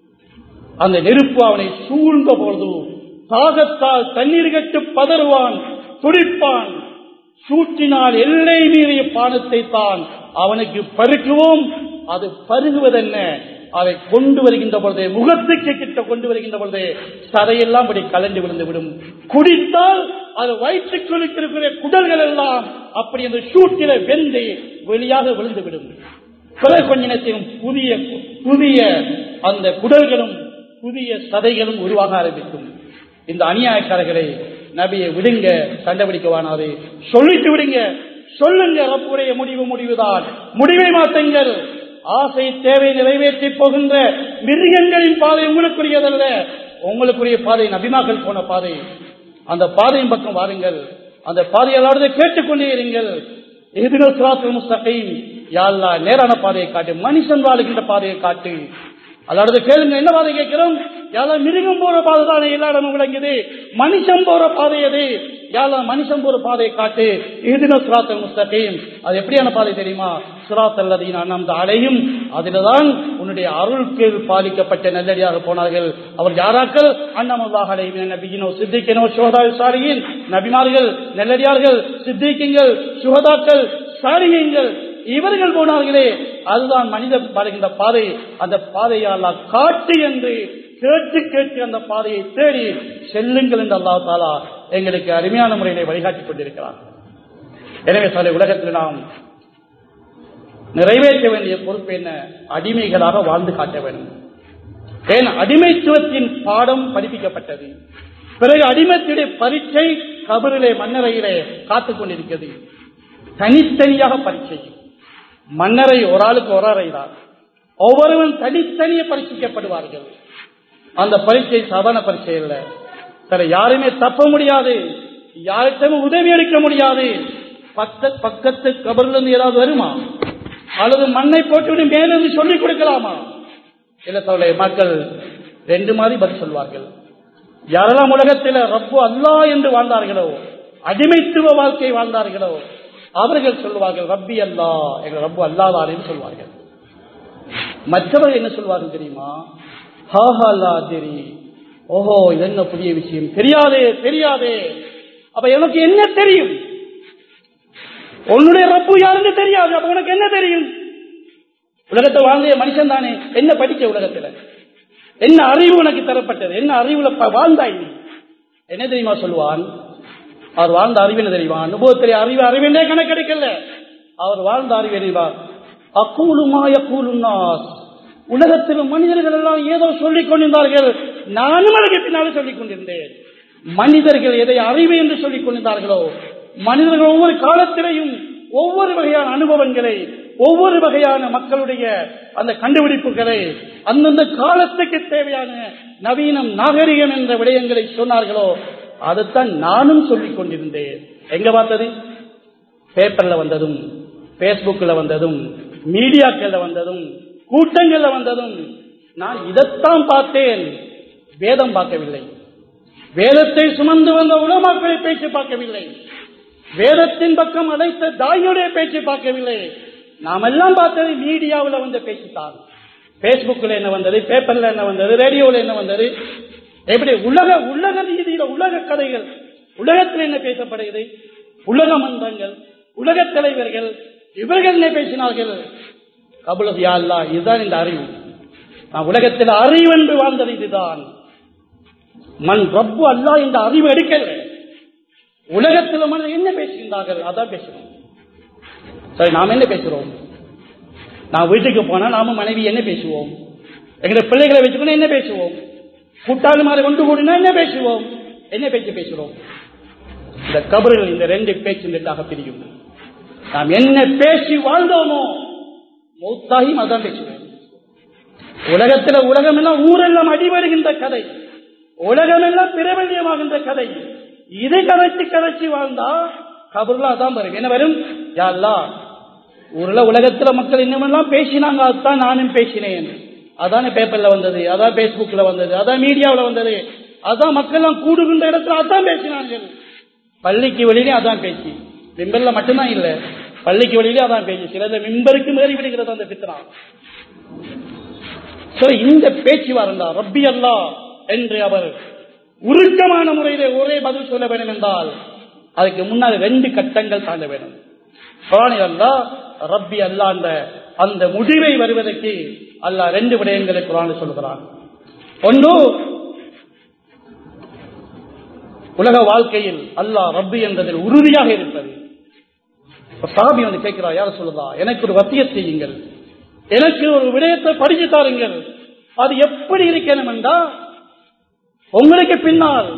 அந்த நெருப்பு அவனை சூழ்ந்த பொழுது தாகத்தால் தண்ணீர் கட்டு பதறுவான் துடிப்பான் சூட்டினால் எல்லை மீறிய பானத்தை தான் அவனுக்கு பருக்குவோம் அது பருகுவதென்ன அதை கொண்டு வருகின்ற பொழுது முகத்துக்கு கிட்ட கொண்டு வருகின்ற பொழுது சதையெல்லாம் அப்படி கலந்து விழுந்து விடும் குடித்தால் அது வயிற்றுக்குள் இருக்கிற குடல்கள் எல்லாம் அப்படி அந்த சூட்டில வெந்து வெளியாக விழுந்து விடும் பிறகு கொஞ்ச நேரத்திலும் புதிய புதிய அந்த குடல்களும் புதிய சதைகளும் உருவாக ஆரம்பிக்கும் இந்த அநியாயக்காரர்களை நபியை விடுங்க கண்டுபிடிக்கவானாது சொல்லிட்டு விடுங்க சொல்லுங்க ரப்புடைய முடிவு முடிவுதான் முடிவை மாற்றுங்கள் ஆசை தேவை நிறைவேற்றி போகின்ற மிருகங்களின் பாதை உங்களுக்குரியதல்ல உங்களுக்குரிய பாதை நபிமாக்கள் போன பாதை அந்த பாதையின் பக்கம் வாருங்கள் அந்த பாதையல்லாவது கேட்டுக்கொண்டே இருங்கள் எதிரோ சிராத்து முஸ்தகையும் யாழ்லா நேரான பாதையை காட்டு மனுஷன் வாழுகின்ற பாதையை காட்டு அல்லாவது கேளுங்க என்ன பாதை கேட்கிறோம் யாரும் மிருகம் போற பாதை தானே எல்லா இடமும் விளங்குது மனுஷன் போற பாதை அது யாரும் மனுஷன் போற பாதையை காட்டு இதுன சுராத்தல் முஸ்தகையும் அது எப்படியான பாதை தெரியுமா சுராத்தல் அதீன அந்த அலையும் அதில்தான் உன்னுடைய அருள்க்கு பாலிக்கப்பட்ட நல்லடியாக போனார்கள் அவர் யாராக்கள் அண்ணமல்லாஹ் அலைவின் நபியினோ சித்திக்கினோ சுகதா சாரியின் நபிமார்கள் நல்லடியார்கள் சித்திக்குங்கள் சுகதாக்கள் சாரியுங்கள் இவர்கள் போனார்களே அதுதான் மனிதன் பாடுகின்ற பாதை அந்த பாதையால் காட்டு என்று கேட்டு கேட்டு அந்த பாதையை தேடி செல்லுங்கள் என்று அல்லா தாலா எங்களுக்கு அருமையான முறையிலே வழிகாட்டிக் கொண்டிருக்கிறார் எனவே சாலை உலகத்தில் நாம் நிறைவேற்ற வேண்டிய பொறுப்பு என்ன அடிமைகளாக வாழ்ந்து காட்ட வேண்டும் ஏன் அடிமைத்துவத்தின் பாடம் படிப்பிக்கப்பட்டது பிறகு அடிமைத்துடைய பரீட்சை கபரிலே மன்னரையிலே காத்துக் கொண்டிருக்கிறது தனித்தனியாக பரீட்சை மன்னரை ஒரு ஆளுக்கு ஒரு அறை தான் ஒவ்வொருவன் தனித்தனியே பரீட்சிக்கப்படுவார்கள் அந்த பரீட்சை சாதாரண பரீட்சை இல்ல சரி யாருமே தப்ப முடியாது யார்கிட்டயும் உதவி அளிக்க முடியாது பக்க பக்கத்து கபர்ல இருந்து ஏதாவது வருமா அல்லது மண்ணை போட்டு மேலிருந்து சொல்லிக் கொடுக்கலாமா இல்ல சொல்ல மக்கள் ரெண்டு மாதிரி பதில் சொல்வார்கள் யாரெல்லாம் உலகத்தில் ரப்பு அல்லா என்று வாழ்ந்தார்களோ அடிமைத்துவ வாழ்க்கை வாழ்ந்தார்களோ அவர்கள் சொல்லுவார்கள் ரப்பி அல்லா எங்கள் ரப்பு அல்லாதான் என்று சொல்வார்கள் மற்றவர்கள் என்ன சொல்வார்கள் தெரியுமா ஹாஹா அல்லா தெரி ஓஹோ இது என்ன புதிய விஷயம் தெரியாதே தெரியாதே அப்ப எனக்கு என்ன தெரியும் உன்னுடைய ரப்பு யாருன்னு தெரியாது அப்ப உனக்கு என்ன தெரியும் உலகத்தை வாழ்ந்த மனுஷன் தானே என்ன படிக்க உலகத்துல என்ன அறிவு உனக்கு தரப்பட்டது என்ன அறிவுல ப- வாழ்ந்தாய் நீ என்ன தெரியுமா சொல்லுவான் அவர் வாழ்ந்த அறிவு என்ன தெரியுமா அனுபவத்திலே அறிவு அறிவின்றே கணக்கெடுக்கல அவர் வாழ்ந்த அறிவு அறிவா அக்கூலுமாய கூலுன்னாஸ் உலகத்தில் மனிதர்கள் எல்லாம் ஏதோ சொல்லிக் கொண்டிருந்தார்கள் நானும் அதுக்கு பின்னாலே சொல்லிக் கொண்டிருந்தேன் மனிதர்கள் எதை அறிவு என்று சொல்லிக் கொண்டிருந்தார்களோ மனிதர்கள் ஒவ்வொரு காலத்திலையும் ஒவ்வொரு வகையான அனுபவங்களை ஒவ்வொரு வகையான மக்களுடைய அந்த கண்டுபிடிப்புகளை அந்தந்த காலத்துக்கு தேவையான நவீனம் நாகரிகம் என்ற விடயங்களை சொன்னார்களோ அதைத்தான் நானும் சொல்லிக் கொண்டிருந்தேன் எங்க பார்த்தது பேப்பர்ல வந்ததும் பேஸ்புக்ல வந்ததும் மீடியாக்கள்ல வந்ததும் கூட்டங்கள்ல வந்ததும் நான் இதைத்தான் பார்த்தேன் வேதம் பார்க்கவில்லை வேதத்தை சுமந்து வந்த உலமாக்களை பேச்சு பார்க்கவில்லை வேதத்தின் பக்கம் அழைத்த தாயுடைய பேச்சு பார்க்கவில்லை நாம் எல்லாம் பார்த்தது மீடியாவில் வந்த பேச்சு தான் பேஸ்புக்ல என்ன வந்தது பேப்பர்ல என்ன வந்தது ரேடியோவில் என்ன வந்தது எப்படி உலக உலக ரீதியில உலக கதைகள் உலகத்தில் என்ன பேசப்படுகிறது உலக மன்றங்கள் உலக தலைவர்கள் இவர்கள் என்ன பேசினார்கள் கபுலது யாழ்லா இதுதான் இந்த அறிவு நான் உலகத்தில் அறிவு என்று வாழ்ந்தது இதுதான் மண் ரப்பு அல்லா இந்த அறிவு எடுக்கல உலகத்தில் மனிதர் என்ன பேசுகின்றார்கள் அதான் பேசுறோம் சரி நாம் என்ன பேசுறோம் நான் வீட்டுக்கு போனா நாம மனைவி என்ன பேசுவோம் எங்க பிள்ளைகளை வச்சுக்கணும் என்ன பேசுவோம் கூட்டாளி மாதிரி கொண்டு கூடினா என்ன பேசுவோம் என்ன பேச்சு பேசுறோம் இந்த கபர்கள் இந்த ரெண்டு பேச்சு ரெண்டாக பிரியும் நாம் என்ன பேசி வாழ்ந்தோமோ மௌத்தாயும் அதான் பேசுவோம் உலகத்தில் உலகம் எல்லாம் ஊரெல்லாம் அடிவருகின்ற கதை உலகம் எல்லாம் பிரபல்யமாகின்ற கதை இது கதைச்சு கதைச்சு வாழ்ந்தா கபர்ல அதான் வரும் என்ன வரும் யாழ்லா ஊர்ல உலகத்துல மக்கள் இன்னமெல்லாம் பேசினாங்க அதுதான் நானும் பேசினேன் அதானே பேப்பர்ல வந்தது அதான் பேஸ்புக்ல வந்தது அதான் மீடியாவில் வந்தது அதான் மக்கள் எல்லாம் கூடுகின்ற இடத்துல அதான் பேசினார்கள் பள்ளிக்கு வெளியிலே அதான் பேச்சு மிம்பர்ல மட்டும்தான் இல்ல பள்ளிக்கு வெளியிலே அதான் பேச்சு சில மிம்பருக்கு மேறி விடுகிறது அந்த பித்ரா இந்த பேச்சு வரண்டா ரப்பி அல்லா என்று அவர் உருக்கமான முறையிலே ஒரே பதில் சொல்ல வேண்டும் என்றால் அதுக்கு முன்னால் ரெண்டு கட்டங்கள் தாண்ட வேண்டும் அல்லா ரப்பி அல்லா அந்த அந்த முடிவை வருவதற்கு அல்லா ரெண்டு விடயங்களை குரான் சொல்கிறான் ஒன்று உலக வாழ்க்கையில் அல்லாஹ் ரப்பி என்றதில் உறுதியாக இருப்பது சாபி வந்து கேட்கிறார் யார சொல்லுதா எனக்கு ஒரு வத்திய செய்யுங்கள் எனக்கு ஒரு விடயத்தை படிச்சு தாருங்கள் அது எப்படி இருக்கணும் என்றா உங்களுக்கு பின்னால்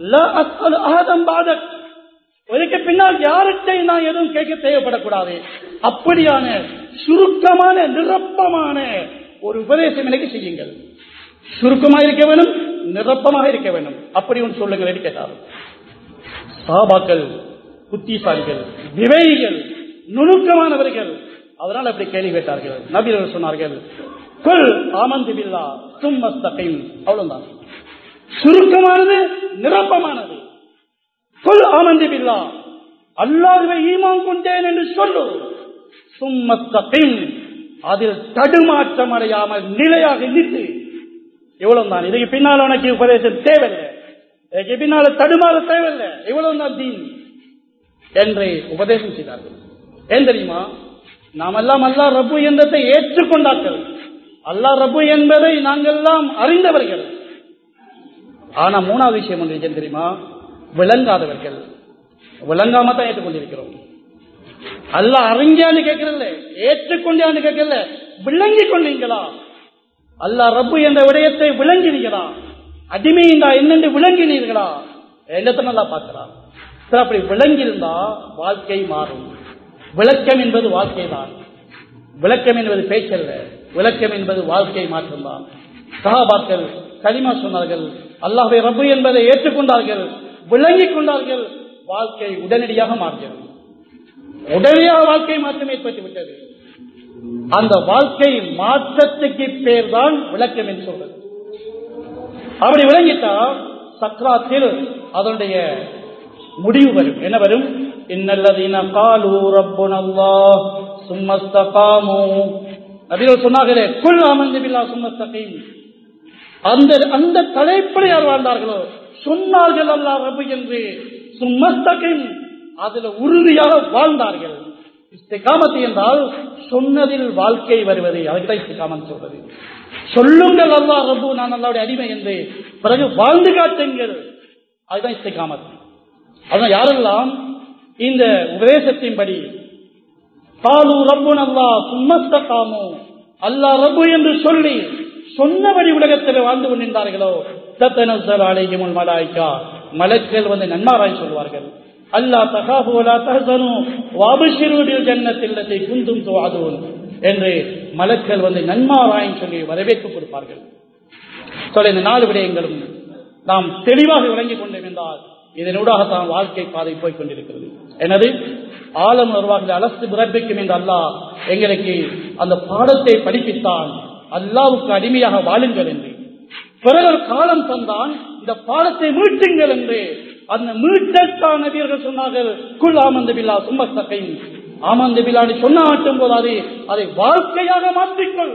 இதுக்கு பின்னால் யார்கிட்ட நான் எதுவும் கேட்க தேவைப்படக்கூடாது அப்படியான சுருக்கமான நிரப்பமான ஒரு உபதேசம் எனக்கு செய்யுங்கள் சுருக்கமாக இருக்க வேண்டும் நிரப்பமாக இருக்க வேண்டும் அப்படி ஒன்று சொல்லுங்கள் என்று கேட்டார் சாபாக்கள் புத்திசாலிகள் விவேகிகள் நுணுக்கமானவர்கள் அதனால் அப்படி கேள்வி கேட்டார்கள் நபீர்கள் சொன்னார்கள் கொல் ஆமந்து பில்லா தும்மஸ்தகைம் அவ்வளவுதான் சுருக்கமானது நிரப்பமானது கொல் ஆமந்து பில்லா அல்லாஹுவை ஈமான் கொண்டேன் என்று சொல்லு சும்மஸ்தகைம் அதில் தடுமாற்றம் அடையாமல் நிலையாக நின்று இவ்வளவு தான் இதுக்கு பின்னால் உனக்கு உபதேசம் தேவையில்லை இதுக்கு பின்னால தடுமாற தேவையில்லை இவ்வளவு தான் தீன் என்று உபதேசம் செய்தார்கள் ஏன் தெரியுமா நாம் எல்லாம் அல்லா ரப்பு என்றதை ஏற்றுக்கொண்டார்கள் அல்லா ரப்பு என்பதை நாங்கள் எல்லாம் அறிந்தவர்கள் ஆனா மூணாவது விஷயம் ஒன்று ஏன் தெரியுமா விளங்காதவர்கள் விளங்காம தான் ஏற்றுக்கொண்டிருக்கிறோம் அல்ல அறிஞ்சான்னு கேட்கறதில்ல ஏற்றுக்கொண்டான்னு கேட்கல விளங்கி கொண்டீங்களா அல்லா ரப்பு என்ற விடயத்தை விளங்கினீங்களா அடிமையின்றா என்னென்று விளங்கினீர்களா என்னத்தை நல்லா பார்க்கலாம் அப்படி விளங்கியிருந்தா வாழ்க்கை மாறும் விளக்கம் என்பது வாழ்க்கை தான் விளக்கம் என்பது பேச்சல்ல விளக்கம் என்பது வாழ்க்கை மாற்றம்தான் சகாபாக்கள் களிமா சொன்னார்கள் அல்லாஹை ரப்பு என்பதை ஏற்றுக்கொண்டார்கள் விளங்கிக் கொண்டார்கள் வாழ்க்கை உடனடியாக மாறியது உடனடியாக வாழ்க்கை மாற்றம் ஏற்பட்டு விட்டது அந்த வாழ்க்கை மாற்றத்துக்கு பேர் தான் விளக்கம் என்று சொல்றது அப்படி விளங்கிட்டா சக்ராத்தில் அதனுடைய முடிவு வரும் என்ன வரும் இன்னல்லதீன காலு ரப்புனல்லாஹ் சும்மஸ்தகாமு நபிகள் சொன்னார்களே குல் அமர்ந்து பில்லா சும்மஸ்தகீம் அந்த அந்த தலைப்பில் யார் வாழ்ந்தார்களோ சொன்னார்கள் அல்லா ரபு என்று சும்மஸ்தகின் அதுல உறுதியாக வாழ்ந்தார்கள் இஸ்திகாமத்து என்றால் சொன்னதில் வாழ்க்கை வருவது அதுக்குதான் இஸ்திகாமன் சொல்றது சொல்லுங்கள் அல்லா ரபு நான் அல்லாவுடைய அடிமை என்று பிறகு வாழ்ந்து காட்டுங்கள் அதுதான் இஸ்திகாமத் அதான் யாரெல்லாம் இந்த உபதேசத்தின்படி காலு ரப்பு அல்லா சும்மஸ்தகாமோ அல்லா ரபு என்று சொல்லி சொன்னபடி உலகத்தில் வாழ்ந்து கொண்டிருந்தார்களோ தத்தனசல் அலையும் மலாய்க்கா மலக்கள் வந்து நன்மாராய் சொல்வார்கள் அல்லா தகாபுலா தகசனு வாபுஷிருடில் ஜன்னத்தில் குந்தும் துவாதுவன் என்று மலக்கள் வந்து நன்மாராயம் சொல்லி வரவேற்பு கொடுப்பார்கள் சொல்ல இந்த நாலு விடயங்களும் நாம் தெளிவாக விளங்கிக் கொண்டோம் என்றால் இதனூடாகத்தான் வாழ்க்கை பாதை போய் கொண்டிருக்கிறது எனது ஆழம் உருவாக அலசு பிறப்பிக்கும் என்று அல்லாஹ் எங்களுக்கு அந்த பாடத்தை படிப்பித்தான் அல்லாவுக்கு அடிமையாக வாழுங்கள் என்று பிறகு ஒரு காலம் தந்தான் இந்த பாடத்தை மீட்டுங்கள் என்று அந்த மீட்டற்கான நபியர்கள் சொன்னார்கள் குல் ஆமந்த பில்லா சும்மத்தகை ஆமந்த பில்லான்னு சொன்ன ஆட்டும் போது அதை அதை வாழ்க்கையாக மாற்றிக்கொள்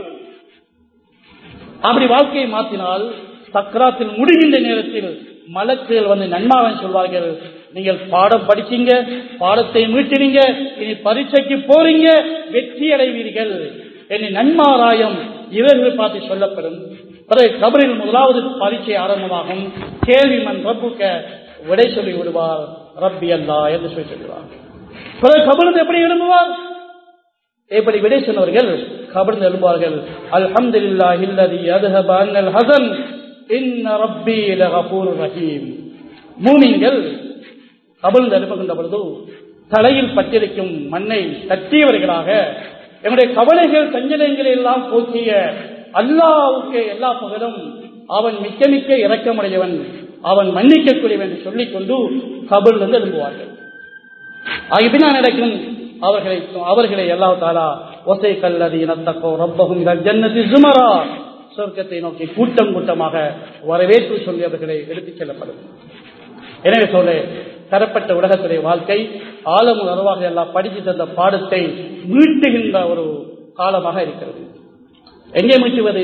அப்படி வாழ்க்கையை மாற்றினால் சக்கராத்தில் முடிகின்ற நேரத்தில் மலக்குகள் வந்து நன்மாவன் சொல்வார்கள் நீங்கள் பாடம் படிச்சீங்க பாடத்தை மீட்டினீங்க இனி பரீட்சைக்கு போறீங்க வெற்றி அடைவீர்கள் என்று நன்மாராயம் இவர்கள் பார்த்து சொல்லப்படும் பிறகு கபரில் முதலாவது பரீட்சை ஆரம்பமாகும் கேள்வி மண் ரப்புக்க விடை சொல்லி விடுவார் ரப்பி அல்லா என்று சொல்லி சொல்லுவார் பிறகு கபருந்து எப்படி எழும்புவார் எப்படி விடை சொன்னவர்கள் கபர்ந்து எழுப்பார்கள் அல்ஹம்துலில்லா இல்லதி அதுஹப அன்னல் ஹசன் இன்ன ரப்பி லகஃபூர் ரஹீம் மூமின்கள் கபர்ந்து எழுப்புகின்ற பொழுது தலையில் பட்டிருக்கும் மண்ணை தட்டியவர்களாக என்னுடைய கவலைகள் சஞ்சலங்களை எல்லாம் போக்கிய அல்லாவுக்கு எல்லா பகலும் அவன் மிக்க மிக்க இரக்கமுடையவன் அவன் மன்னிக்கக்கூடியவன் என்று சொல்லிக் கொண்டு கபலிருந்து எழும்புவார்கள் ஆகிய பின்னால் நடக்கும் அவர்களை அவர்களை எல்லா தாலா ஒசை கல்லதி இனத்தக்கோ ரப்பகும் ஜன்னதி சுமரா சொர்க்கத்தை நோக்கி கூட்டம் கூட்டமாக வரவேற்பு சொல்லி அவர்களை எடுத்துச் செல்லப்படும் எனவே சொல்ல தரப்பட்ட உலகத்துடைய வாழ்க்கை ஆழம் உணர்வாக எல்லாம் படித்து தந்த பாடத்தை மீட்டுகின்ற ஒரு காலமாக இருக்கிறது எங்கே மீட்டுவது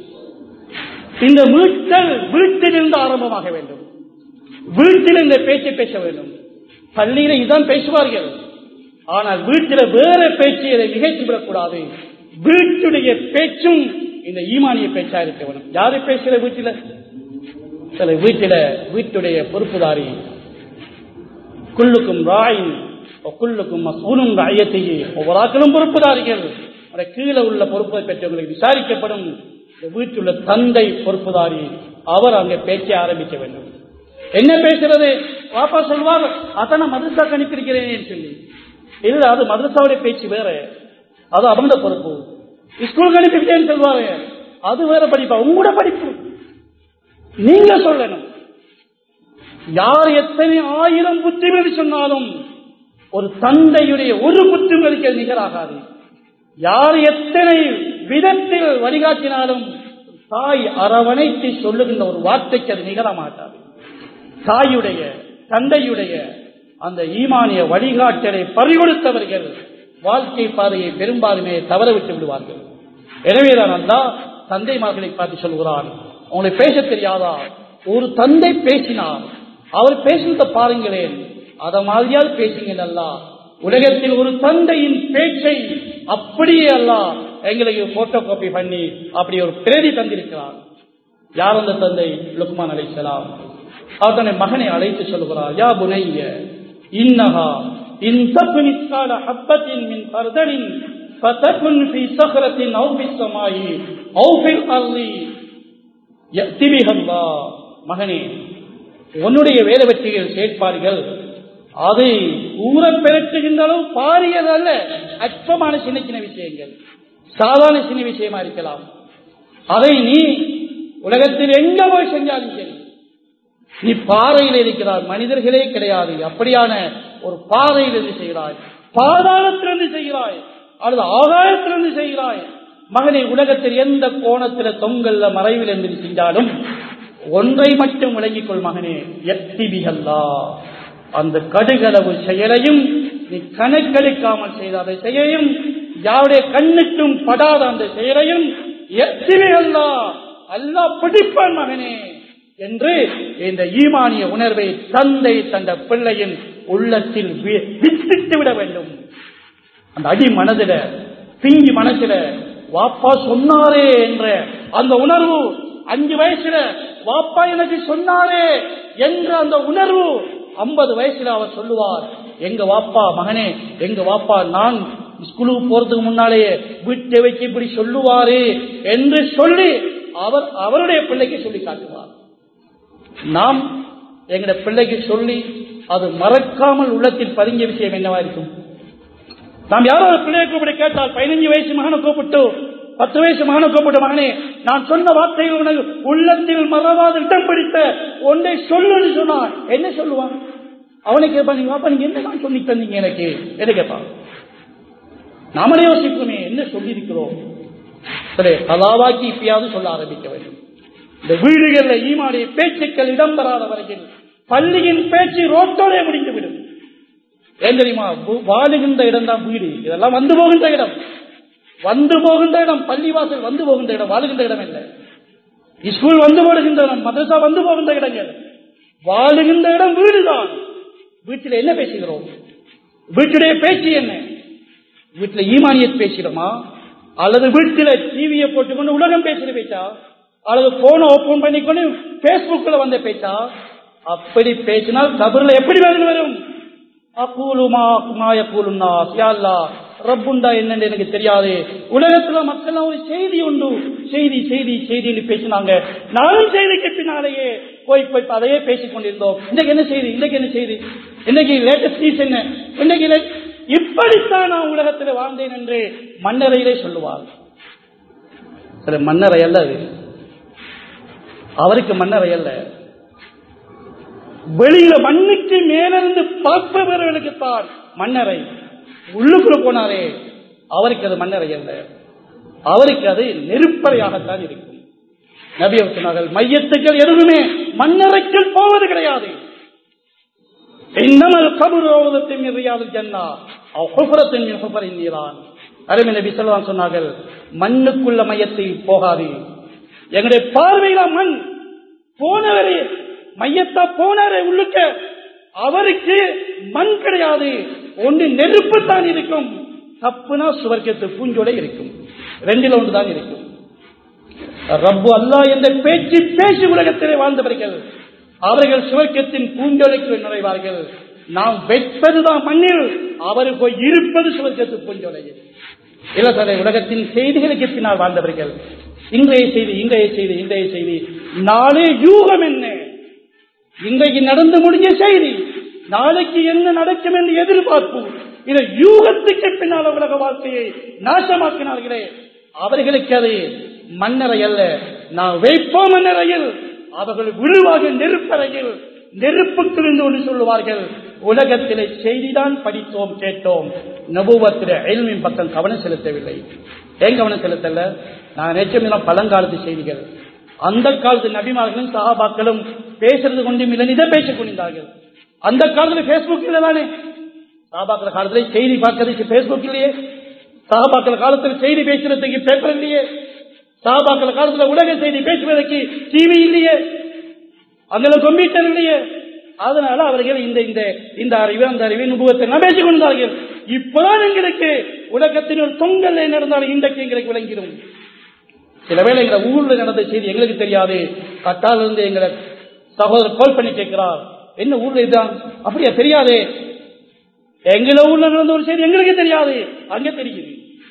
இந்த மீட்டல் வீட்டிலிருந்து ஆரம்பமாக வேண்டும் வீட்டில் இந்த பேச்சை பேச வேண்டும் பள்ளியில இதான் பேசுவார்கள் ஆனால் வீட்டில் வேற பேச்சு இதை நிகழ்த்தி விடக்கூடாது வீட்டுடைய பேச்சும் இந்த ஈமானிய பேச்சா இருக்க வேண்டும் யாரு பேசுற வீட்டில சில வீட்டில வீட்டுடைய பொறுப்புதாரி குள்ளுக்கும் ராயின் குள்ளுக்கும் மசூலும் ராயத்தையே ஒவ்வொரு ஆக்களும் பொறுப்புதாரிகள் கீழே உள்ள பொறுப்பை பெற்றவங்களுக்கு விசாரிக்கப்படும் வீட்டுள்ள தந்தை பொறுப்புதாரி அவர் அங்கே பேச்ச ஆரம்பிக்க வேண்டும் என்ன பேசுறது பாப்பா சொல்வார் அத்தனை மதரசா கணிப்பிருக்கிறேன் சொல்லி இல்ல அது மதரசாவுடைய பேச்சு வேற அது அவங்க பொறுப்பு ஸ்கூல் கணிப்பிட்டேன்னு சொல்வாரு அது வேற படிப்பா உங்களோட படிப்பு நீங்க சொல்லணும் யார் எத்தனை ஆயிரம் புத்திமதி சொன்னாலும் ஒரு தந்தையுடைய ஒரு புத்திமதிக்கு நிகராகாது யார் எத்தனை விதத்தில் வழிகாட்டினாலும் தாய் அரவணைத்து சொல்லுகின்ற ஒரு வார்த்தைக்கு அது நிகர மாட்டாது தாயுடைய தந்தையுடைய அந்த ஈமானிய வழிகாட்டலை பறிகொடுத்தவர்கள் வாழ்க்கை பாதையை பெரும்பாலுமே தவற விட்டு விடுவார்கள் எனவேதான் அல்லா தந்தைமார்களை பார்த்து சொல்கிறான் உங்களுக்கு பேச தெரியாதா ஒரு தந்தை பேசினார் அவர் பேசுறத பாருங்களேன் அத மாதிரியால் பேசுங்கள் அல்ல உலகத்தில் ஒரு தந்தையின் பேச்சை அப்படியே அல்ல எங்களுக்கு போட்டோ காப்பி பண்ணி அப்படி ஒரு பிரதி தந்திருக்கிறார் யார் அந்த தந்தை லுக்மான் அலைசலாம் அதனை மகனை அழைத்து சொல்கிறார் யா புனைய இன்னஹா இன் தப்னிஸ்கால ஹப்பத்தின் மின் பர்தனின் فتكن في صخرة أو في السماء أو في الأرض يأتي بها الله மகனே உன்னுடைய வேலை வெற்றிகள் செயற்பாடுகள் அதை ஊற பெருட்டுகின்ற அளவு பாரியதல்ல அற்பமான சின்ன சின்ன விஷயங்கள் சாதாரண சின்ன விஷயமா இருக்கலாம் அதை நீ உலகத்தில் எங்க போய் செஞ்சாலும் சரி நீ பாறையில் இருக்கிறாய் மனிதர்களே கிடையாது அப்படியான ஒரு பாறையிலிருந்து செய்கிறாய் பாதாளத்திலிருந்து செய்கிறாய் அல்லது ஆகாயத்திலிருந்து செய்கிறாய் மகனை உலகத்தில் எந்த கோணத்தில் தொங்கல்ல மறைவில் இருந்து செஞ்சாலும் ஒன்றை மட்டும் விளங்கிக் கொள் மகனே எத்திபிகல்லா அந்த கடுகளவு செயலையும் நீ கணக்கெடுக்காமல் செய்த அந்த செயலையும் யாருடைய கண்ணுக்கும் படாத அந்த செயலையும் எத்திபிகல்லா அல்லா பிடிப்பான் மகனே என்று இந்த ஈமானிய உணர்வை தந்தை தந்த பிள்ளையின் உள்ளத்தில் வித்திட்டு விட வேண்டும் அந்த அடி மனதில பிங்கி மனசுல வாப்பா சொன்னாரே என்ற அந்த உணர்வு அஞ்சு வயசுல வாப்பா எனக்கு சொன்னாரே என்ற அந்த உணர்வு ஐம்பது வயசுல அவர் சொல்லுவார் எங்க வாப்பா மகனே எங்க வாப்பா நான் ஸ்கூலுக்கு போறதுக்கு முன்னாலேயே வீட்டை வச்சு இப்படி சொல்லுவாரு என்று சொல்லி அவர் அவருடைய பிள்ளைக்கு சொல்லி காட்டுவார் நாம் எங்களுடைய பிள்ளைக்கு சொல்லி அது மறக்காமல் உள்ளத்தில் பதிஞ்ச விஷயம் என்னவா இருக்கும் நாம் யாரோ ஒரு பிள்ளையை கூப்பிட்டு கேட்டால் பதினஞ்சு வயசு மகனை கூப்பிட்டு பத்து வயசு மகனை கூப்பிட்டு மகனே நான் சொன்ன வார்த்தைகள் உனக்கு உள்ளத்தில் மறவாத இடம் பிடித்த ஒன்றை சொல்லுன்னு சொன்னா என்ன சொல்லுவான் அவனை கேட்பான் நீங்க வாப்பா நீங்க என்ன சொல்லி தந்தீங்க எனக்கு என்ன கேட்பான் நாமளே யோசிப்போமே என்ன சொல்லியிருக்கிறோம் சரி கலாவாக்கி இப்பயாவது சொல்ல ஆரம்பிக்க வேண்டும் இந்த வீடுகளில் ஈமாடைய பேச்சுக்கள் இடம்பெறாத வரையில் பள்ளியின் பேச்சு ரோட்டோடே முடிந்துவிடும் ஏன் தெரியுமா வு- வாழுகின்ற இடம் தான் வீடு இதெல்லாம் வந்து போகின்ற இடம் வந்து போகின்ற இடம் பள்ளிவாசல் வந்து போகின்ற இடம் வாழுகின்ற இடம் இல்லை ஸ்கூல் வந்து போடுகின்ற இடம் மதரசா வந்து போகின்ற இடங்கள் வாழுகின்ற இடம் வீடுதான் வீட்டில் என்ன பேசுகிறோம் வீட்டுடைய பேச்சு என்ன வீட்டில் ஈமானியத் பேசுகிறோமா அல்லது வீட்டில் டிவியை போட்டுக்கொண்டு உலகம் பேசுற பேச்சா அல்லது போனை ஓபன் பண்ணிக்கொண்டு பேஸ்புக்ல வந்த பேச்சா அப்படி பேசினால் கபர்ல எப்படி வேதனை வரும் அக்கூலுமா மாய கூலுன்னா யாழ்லா ரப்புண்டா என்னன்னு எனக்கு தெரியாது உலகத்துல மக்கள் ஒரு செய்தி உண்டு செய்தி செய்தி செய்தின்னு பேசினாங்க நானும் செய்திக்கு பின்னாலேயே போய் போய் அதையே பேசிக் கொண்டிருந்தோம் இன்னைக்கு என்ன செய்தி இன்னைக்கு என்ன செய்தி இன்னைக்கு லேட்டஸ்ட் நியூஸ் என்ன இன்னைக்கு லே- இப்படித்தான் நான் உலகத்தில் வாழ்ந்தேன் என்று மன்னரையிலே சொல்லுவார் சரி மன்னரை அல்ல அது அவருக்கு மன்னரை அல்ல வெளியில மண்ணுக்கு மேலிருந்து பார்ப்பவர்களுக்கு தான் மன்னரை உள்ளுக்குள்ள போனாரே அவருக்கு அது மன்னரை அல்ல அவருக்கு அது நெருப்பறையாகத்தான் இருக்கும் நபி அவர் சொன்னார்கள் மையத்துக்கள் எதுவுமே மன்னரைக்குள் போவது கிடையாது இன்னமல் கபுர் ரோதத்தின் ரியாதில் ஜன்னா அவ்வளத்தின் ஹுபரின் நீரான் அருமை நபி சொல்லலாம் சொன்னார்கள் மண்ணுக்குள்ள மையத்தை போகாது எங்களுடைய பார்வையில மண் போனவரே மையத்தா போனாரே உள்ளுக்க அவருக்கு மண் கிடையாது ஒன்று நெருப்பு தான் இருக்கும் தப்புனா சுவர்க்கத்து பூஞ்சோலை இருக்கும் ரெண்டில் ஒன்று தான் இருக்கும் ரப்பு அல்லாஹ் என்ற பேச்சு பேசி உலகத்திலே வாழ்ந்தவர்கள் அவர்கள் சுவர்க்கத்தின் பூஞ்சோலைக்கு நுழைவார்கள் நாம் வைப்பதுதான் மண்ணில் அவர் போய் இருப்பது சுவர்க்கத்து பூஞ்சோலையில் இலசனை உலகத்தின் செய்திகளுக்கு பின்னால் வாழ்ந்தவர்கள் இன்றைய செய்தி இன்றைய செய்தி இன்றைய செய்தி நாளே யூகம் என்ன இன்றைக்கு நடந்து முடிஞ்ச செய்தி நாளைக்கு என்ன நடக்கும் என்று எதிர்பார்ப்பு இதை யூகத்துக்கு பின்னால் உலக வாழ்க்கையை நாசமாக்கினார்களே அவர்களுக்கு அது மன்னரை அல்ல நான் வைப்போம் மன்னரையில் அவர்கள் விழுவாக நெருப்பறையில் நெருப்புக்கிருந்து ஒன்று சொல்லுவார்கள் உலகத்திலே செய்திதான் படித்தோம் கேட்டோம் நபுவத்தில எல்மின் பக்கம் கவனம் செலுத்தவில்லை ஏன் கவனம் செலுத்தல நான் நினைச்சோம் பழங்காலத்து செய்திகள் அந்த காலத்து நபிமார்களும் சகாபாக்களும் பேசுறது கொண்டும் இல்லை இதை பேசிக் கொண்டிருந்தார்கள் அந்த காலத்துல பேஸ்புக் இல்லை தானே சகாபாக்கள் காலத்துல செய்தி பார்க்கறதுக்கு பேஸ்புக் இல்லையே சகாபாக்கள் காலத்துல செய்தி பேசுறதுக்கு பேப்பர் இல்லையே சகாபாக்கள் காலத்துல உலக செய்தி பேசுவதற்கு டிவி இல்லையே அங்கே கம்ப்யூட்டர் இல்லையே அதனால அவர்கள் இந்த இந்த இந்த அறிவு அந்த அறிவு நுபுவத்தை எல்லாம் பேசிக் கொண்டார்கள் இப்பதான் எங்களுக்கு உலகத்தின் ஒரு தொங்கல் நடந்தாலும் இன்றைக்கு எங்களுக்கு விளங்கிடும் சில வேளை எங்க ஊர்ல நடந்த செய்தி எங்களுக்கு தெரியாது கட்டால இருந்து எங்களை சகோதரர் கால் பண்ணி கேட்கிறார் என்ன ஊர்ல இதுதான் அப்படியா தெரியாதே எங்கள ஊர்ல நடந்த ஒரு செய்தி எங்களுக்கு தெரியாது அங்க தெரியுது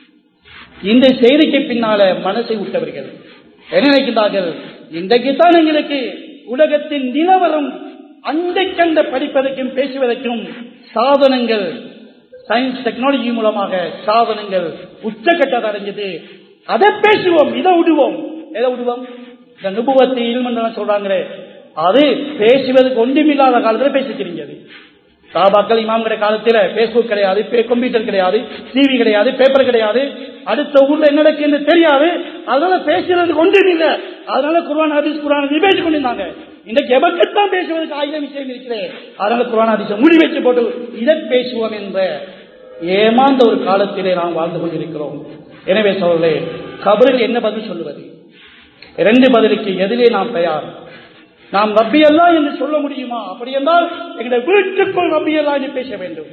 இந்த செய்திக்கு பின்னால மனசை விட்டவர்கள் என்ன நினைக்கிறார்கள் இன்றைக்கு தான் எங்களுக்கு உலகத்தின் நிலவரம் அண்டை கண்ட படிப்பதற்கும் பேசுவதற்கும் சாதனங்கள் சயின்ஸ் டெக்னாலஜி மூலமாக சாதனங்கள் உச்சக்கட்டத்தை அடைஞ்சது அதை பேசுவோம் இதை விடுவோம் எதை விடுவோம் இந்த நுபுவத்தை இல்மன் சொல்றாங்களே அது பேசுவதற்கு ஒன்றுமில்லாத காலத்துல பேசிக்கிறீங்க அது சாபாக்கள் இமாம்கிற காலத்துல பேஸ்புக் கிடையாது கம்ப்யூட்டர் கிடையாது டிவி கிடையாது பேப்பர் கிடையாது அடுத்த ஊர்ல என்ன நடக்குன்னு தெரியாது அதனால பேசுறதுக்கு ஒன்றும் இல்லை அதனால குர்ஆன் ஹதீஸ் குர்ஆன் ஹதீஸ் பேசிக் கொண்டிருந்தாங்க இன்றைக்கு எவக்கத்தான் பேசுவதற்கு ஆயிரம் விஷயம் இருக்கிறேன் அதனால குர்ஆன் ஹதீஸை மூடி வச்சு போட்டு இதை பேசுவோம் என்ற ஏமாந்த ஒரு காலத்திலே நாம் வாழ்ந்து கொண்டிருக்கிறோம் எனவே சொல்லலே கபரில் என்ன பதில் சொல்லுவது இரண்டு பதிலுக்கு எதிலே நாம் தயார் நாம் ரப்பி அல்லா என்று சொல்ல முடியுமா அப்படி என்றால் எங்களுடைய வீட்டுக்குள் ரப்பி அல்லா என்று பேச வேண்டும்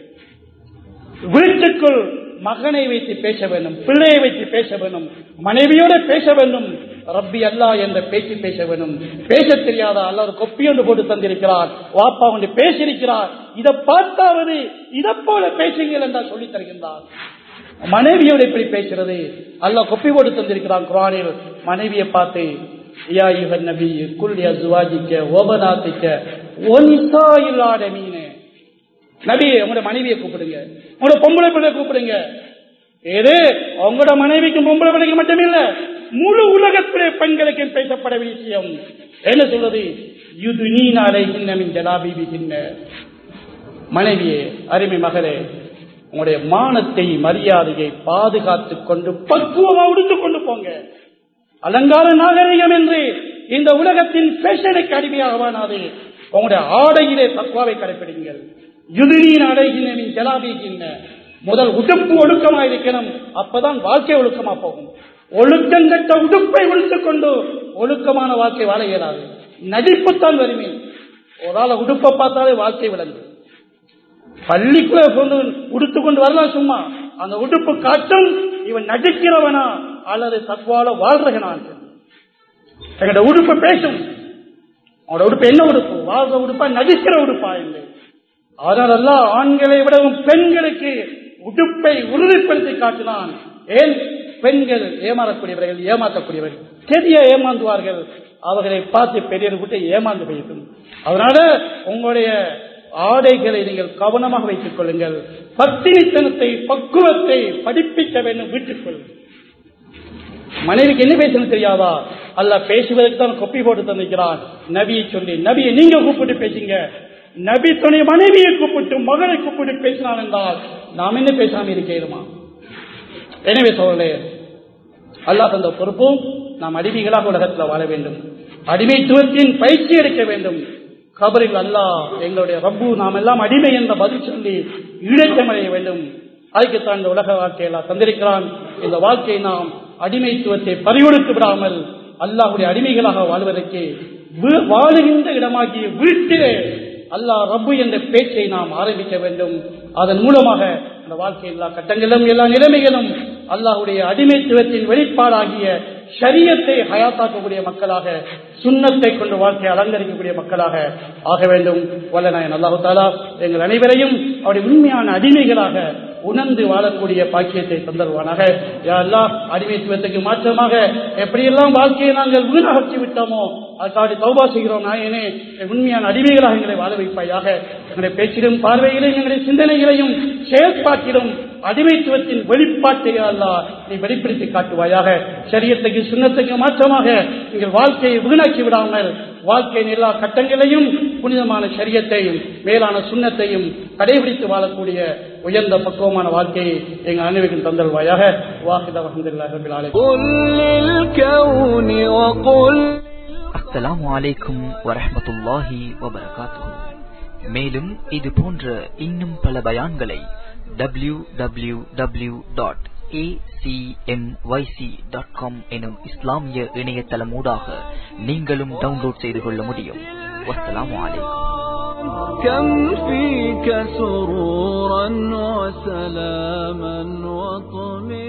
வீட்டுக்குள் மகனை வைத்து பேச வேண்டும் பிள்ளையை வைத்து பேச வேண்டும் மனைவியோட பேச வேண்டும் ரப்பி அல்லா என்ற பேச்சு பேச வேண்டும் பேச தெரியாதா அல்ல ஒரு கொப்பி ஒன்று போட்டு தந்திருக்கிறார் வாப்பா ஒன்று பேசியிருக்கிறார் இதை பார்த்தாவது இதை போல பேசுங்கள் என்றால் சொல்லித் தருகின்றார் மனைவியோடு எப்படி பேசுறது அல்ல கொப்பி போட்டு தந்திருக்கிறான் குரானில் மனைவியை பார்த்து யா யுகன் நபி குல் அசுவாஜிக்க ஓபனாத்திக்க ஒனிசாயில் ஆடமீனே நபியை உங்களோட மனைவியை கூப்பிடுங்க உங்களோட பொம்பளை பிள்ளை கூப்பிடுங்க ஏது உங்களோட மனைவிக்கும் பொம்பளை பிள்ளைக்கு மட்டும் இல்ல முழு உலகத்திலே பெண்களுக்கு பேசப்பட விஷயம் என்ன சொல்றது இது நீ நாளை சின்னமின் ஜலாபிபி சின்ன மனைவியே அருமை மகளே உங்களுடைய மானத்தை மரியாதையை பாதுகாத்துக் கொண்டு பக்குவமா உடுத்துக் கொண்டு போங்க அலங்கார நாகரிகம் என்று இந்த உலகத்தின் ஃபேஷனுக்கு அடிமையாக வானாது உங்களுடைய ஆடையிலே தக்குவாவை கடைபிடிங்கள் யுதினியின் அடைகின்னின் ஜலாபிகின்ன முதல் உடுப்பு ஒழுக்கமா இருக்கணும் அப்பதான் வாழ்க்கை ஒழுக்கமா போகும் ஒழுக்கம் கட்ட உடுப்பை உடுத்துக் கொண்டு ஒழுக்கமான வாழ்க்கை வாழ இயலாது நடிப்புத்தான் வறுமை ஒரு ஆளை உடுப்பை பார்த்தாலே வாழ்க்கை விளங்கு பள்ளிக்குள்ள கொண்டு உடுத்து கொண்டு வரலாம் சும்மா அந்த உடுப்பு காட்டும் இவன் நடிக்கிறவனா அல்லது தக்குவால வாழ்றகனா எங்கட உடுப்பு பேசும் அவனோட உடுப்பு என்ன உடுப்பு வாழ்ற உடுப்பா நடிக்கிற உடுப்பா என்று அதனாலெல்லாம் ஆண்களை விடவும் பெண்களுக்கு உடுப்பை உறுதிப்படுத்தி காட்டினான் ஏன் பெண்கள் ஏமாறக்கூடியவர்கள் ஏமாற்றக்கூடியவர்கள் தெரிய ஏமாந்துவார்கள் அவர்களை பார்த்து பெரியவர் விட்டு ஏமாந்து போயிருக்கும் அதனால உங்களுடைய ஆடைகளை நீங்கள் கவனமாக வைத்துக் கொள்ளுங்கள் பத்தினித்தனத்தை பக்குவத்தை படிப்பிக்க வேண்டும் வீட்டுக்குள் மனைவிக்கு என்ன பேசணும் தெரியாதா அல்ல பேசுவதற்கு தான் கொப்பி போட்டு தந்திருக்கிறான் நபியை சொல்லி நபியை நீங்க கூப்பிட்டு பேசுங்க நபி துணை மனைவியை கூப்பிட்டு மகளை கூப்பிட்டு பேசினான் என்றால் நாம் என்ன பேசாம இருக்கிறோமா எனவே சொல்லலே அல்லாஹ் தந்த பொறுப்பும் நாம் அடிமைகளாக உலகத்தில் வாழ வேண்டும் அடிமைத்துவத்தின் பயிற்சி எடுக்க வேண்டும் கபரில் அல்லாஹ் எங்களுடைய ரப்பு நாம் எல்லாம் அடிமை என்ற பதில் சொல்லி ஈழச்சமடைய வேண்டும் அதுக்குத்தான் இந்த உலக வாழ்க்கையெல்லாம் தந்திருக்கிறான் இந்த வாழ்க்கையை நாம் அடிமைத்துவத்தை பறிகொடுத்து விடாமல் அல்லாஹுடைய அடிமைகளாக வாழ்வதற்கு வீ- வாழுகின்ற இடமாகிய வீட்டிலே அல்லாஹ் ரப்பு என்ற பேச்சை நாம் ஆரம்பிக்க வேண்டும் அதன் மூலமாக அந்த வாழ்க்கை எல்லா கட்டங்களிலும் எல்லா நிலைமைகளும் அல்லாஹுடைய அடிமைத்துவத்தின் வெளிப்பாடாகிய ஷரியத்தை ஹயாத்தாக்கக்கூடிய மக்களாக சுண்ணத்தை கொண்டு வாழ்க்கையை அலங்கரிக்கக்கூடிய மக்களாக ஆக வேண்டும் வல்லநாயன் அல்லாஹு தாலா எங்கள் அனைவரையும் அவருடைய உண்மையான அடிமைகளாக உணர்ந்து வாழக்கூடிய பாக்கியத்தை தந்தருவானாக யா அல்லாஹ் அடிமைத்துவத்துக்கு மாற்றமாக எப்படியெல்லாம் வாழ்க்கையை நாங்கள் வீணாக்கி விட்டோமோ அதுக்காக தௌபா செய்கிறோம் நாயனே என் உண்மையான அடிமைகளாக எங்களை வாழ வைப்பாயாக எங்களுடைய பேச்சிலும் பார்வையிலும் எங்களுடைய சிந்தனைகளையும் செயற்பாட்டிலும் அடிமைத்துவத்தின் வெளிப்பாட்டை அல்லாஹ் நீ வெளிப்படுத்தி காட்டுவாயாக சரியத்துக்கு சுண்ணத்துக்கு மாற்றமாக எங்கள் வாழ்க்கையை வீணாக்கி விடாமல் வாழ்க்கையின் எல்லா கட்டங்களையும் புனிதமான சரியத்தையும் மேலான சுண்ணத்தையும் கடைபிடித்து வாழக்கூடிய உயர்ந்த பக்குவமான வாழ்க்கையை எங்கள் அனைவருக்கும் தந்தல்வாயாக வாஹித வசந்தில்லாஹ் قل للكون وقل அஸ்ஸலாமு அலைக்கும் வரஹ்மத்துல்லாஹி வபரகாத்துஹு மேலும் இது போன்ற இன்னும் பல பயான்களை W W W dot dot com எனும் இஸ்லாமிய இணையதளமூடாக நீங்களும் டவுன்லோட் செய்து கொள்ள முடியும் வஸ்ஸலாமு அலைக்கும் كم فيك سرورا وسلاما وطمئنا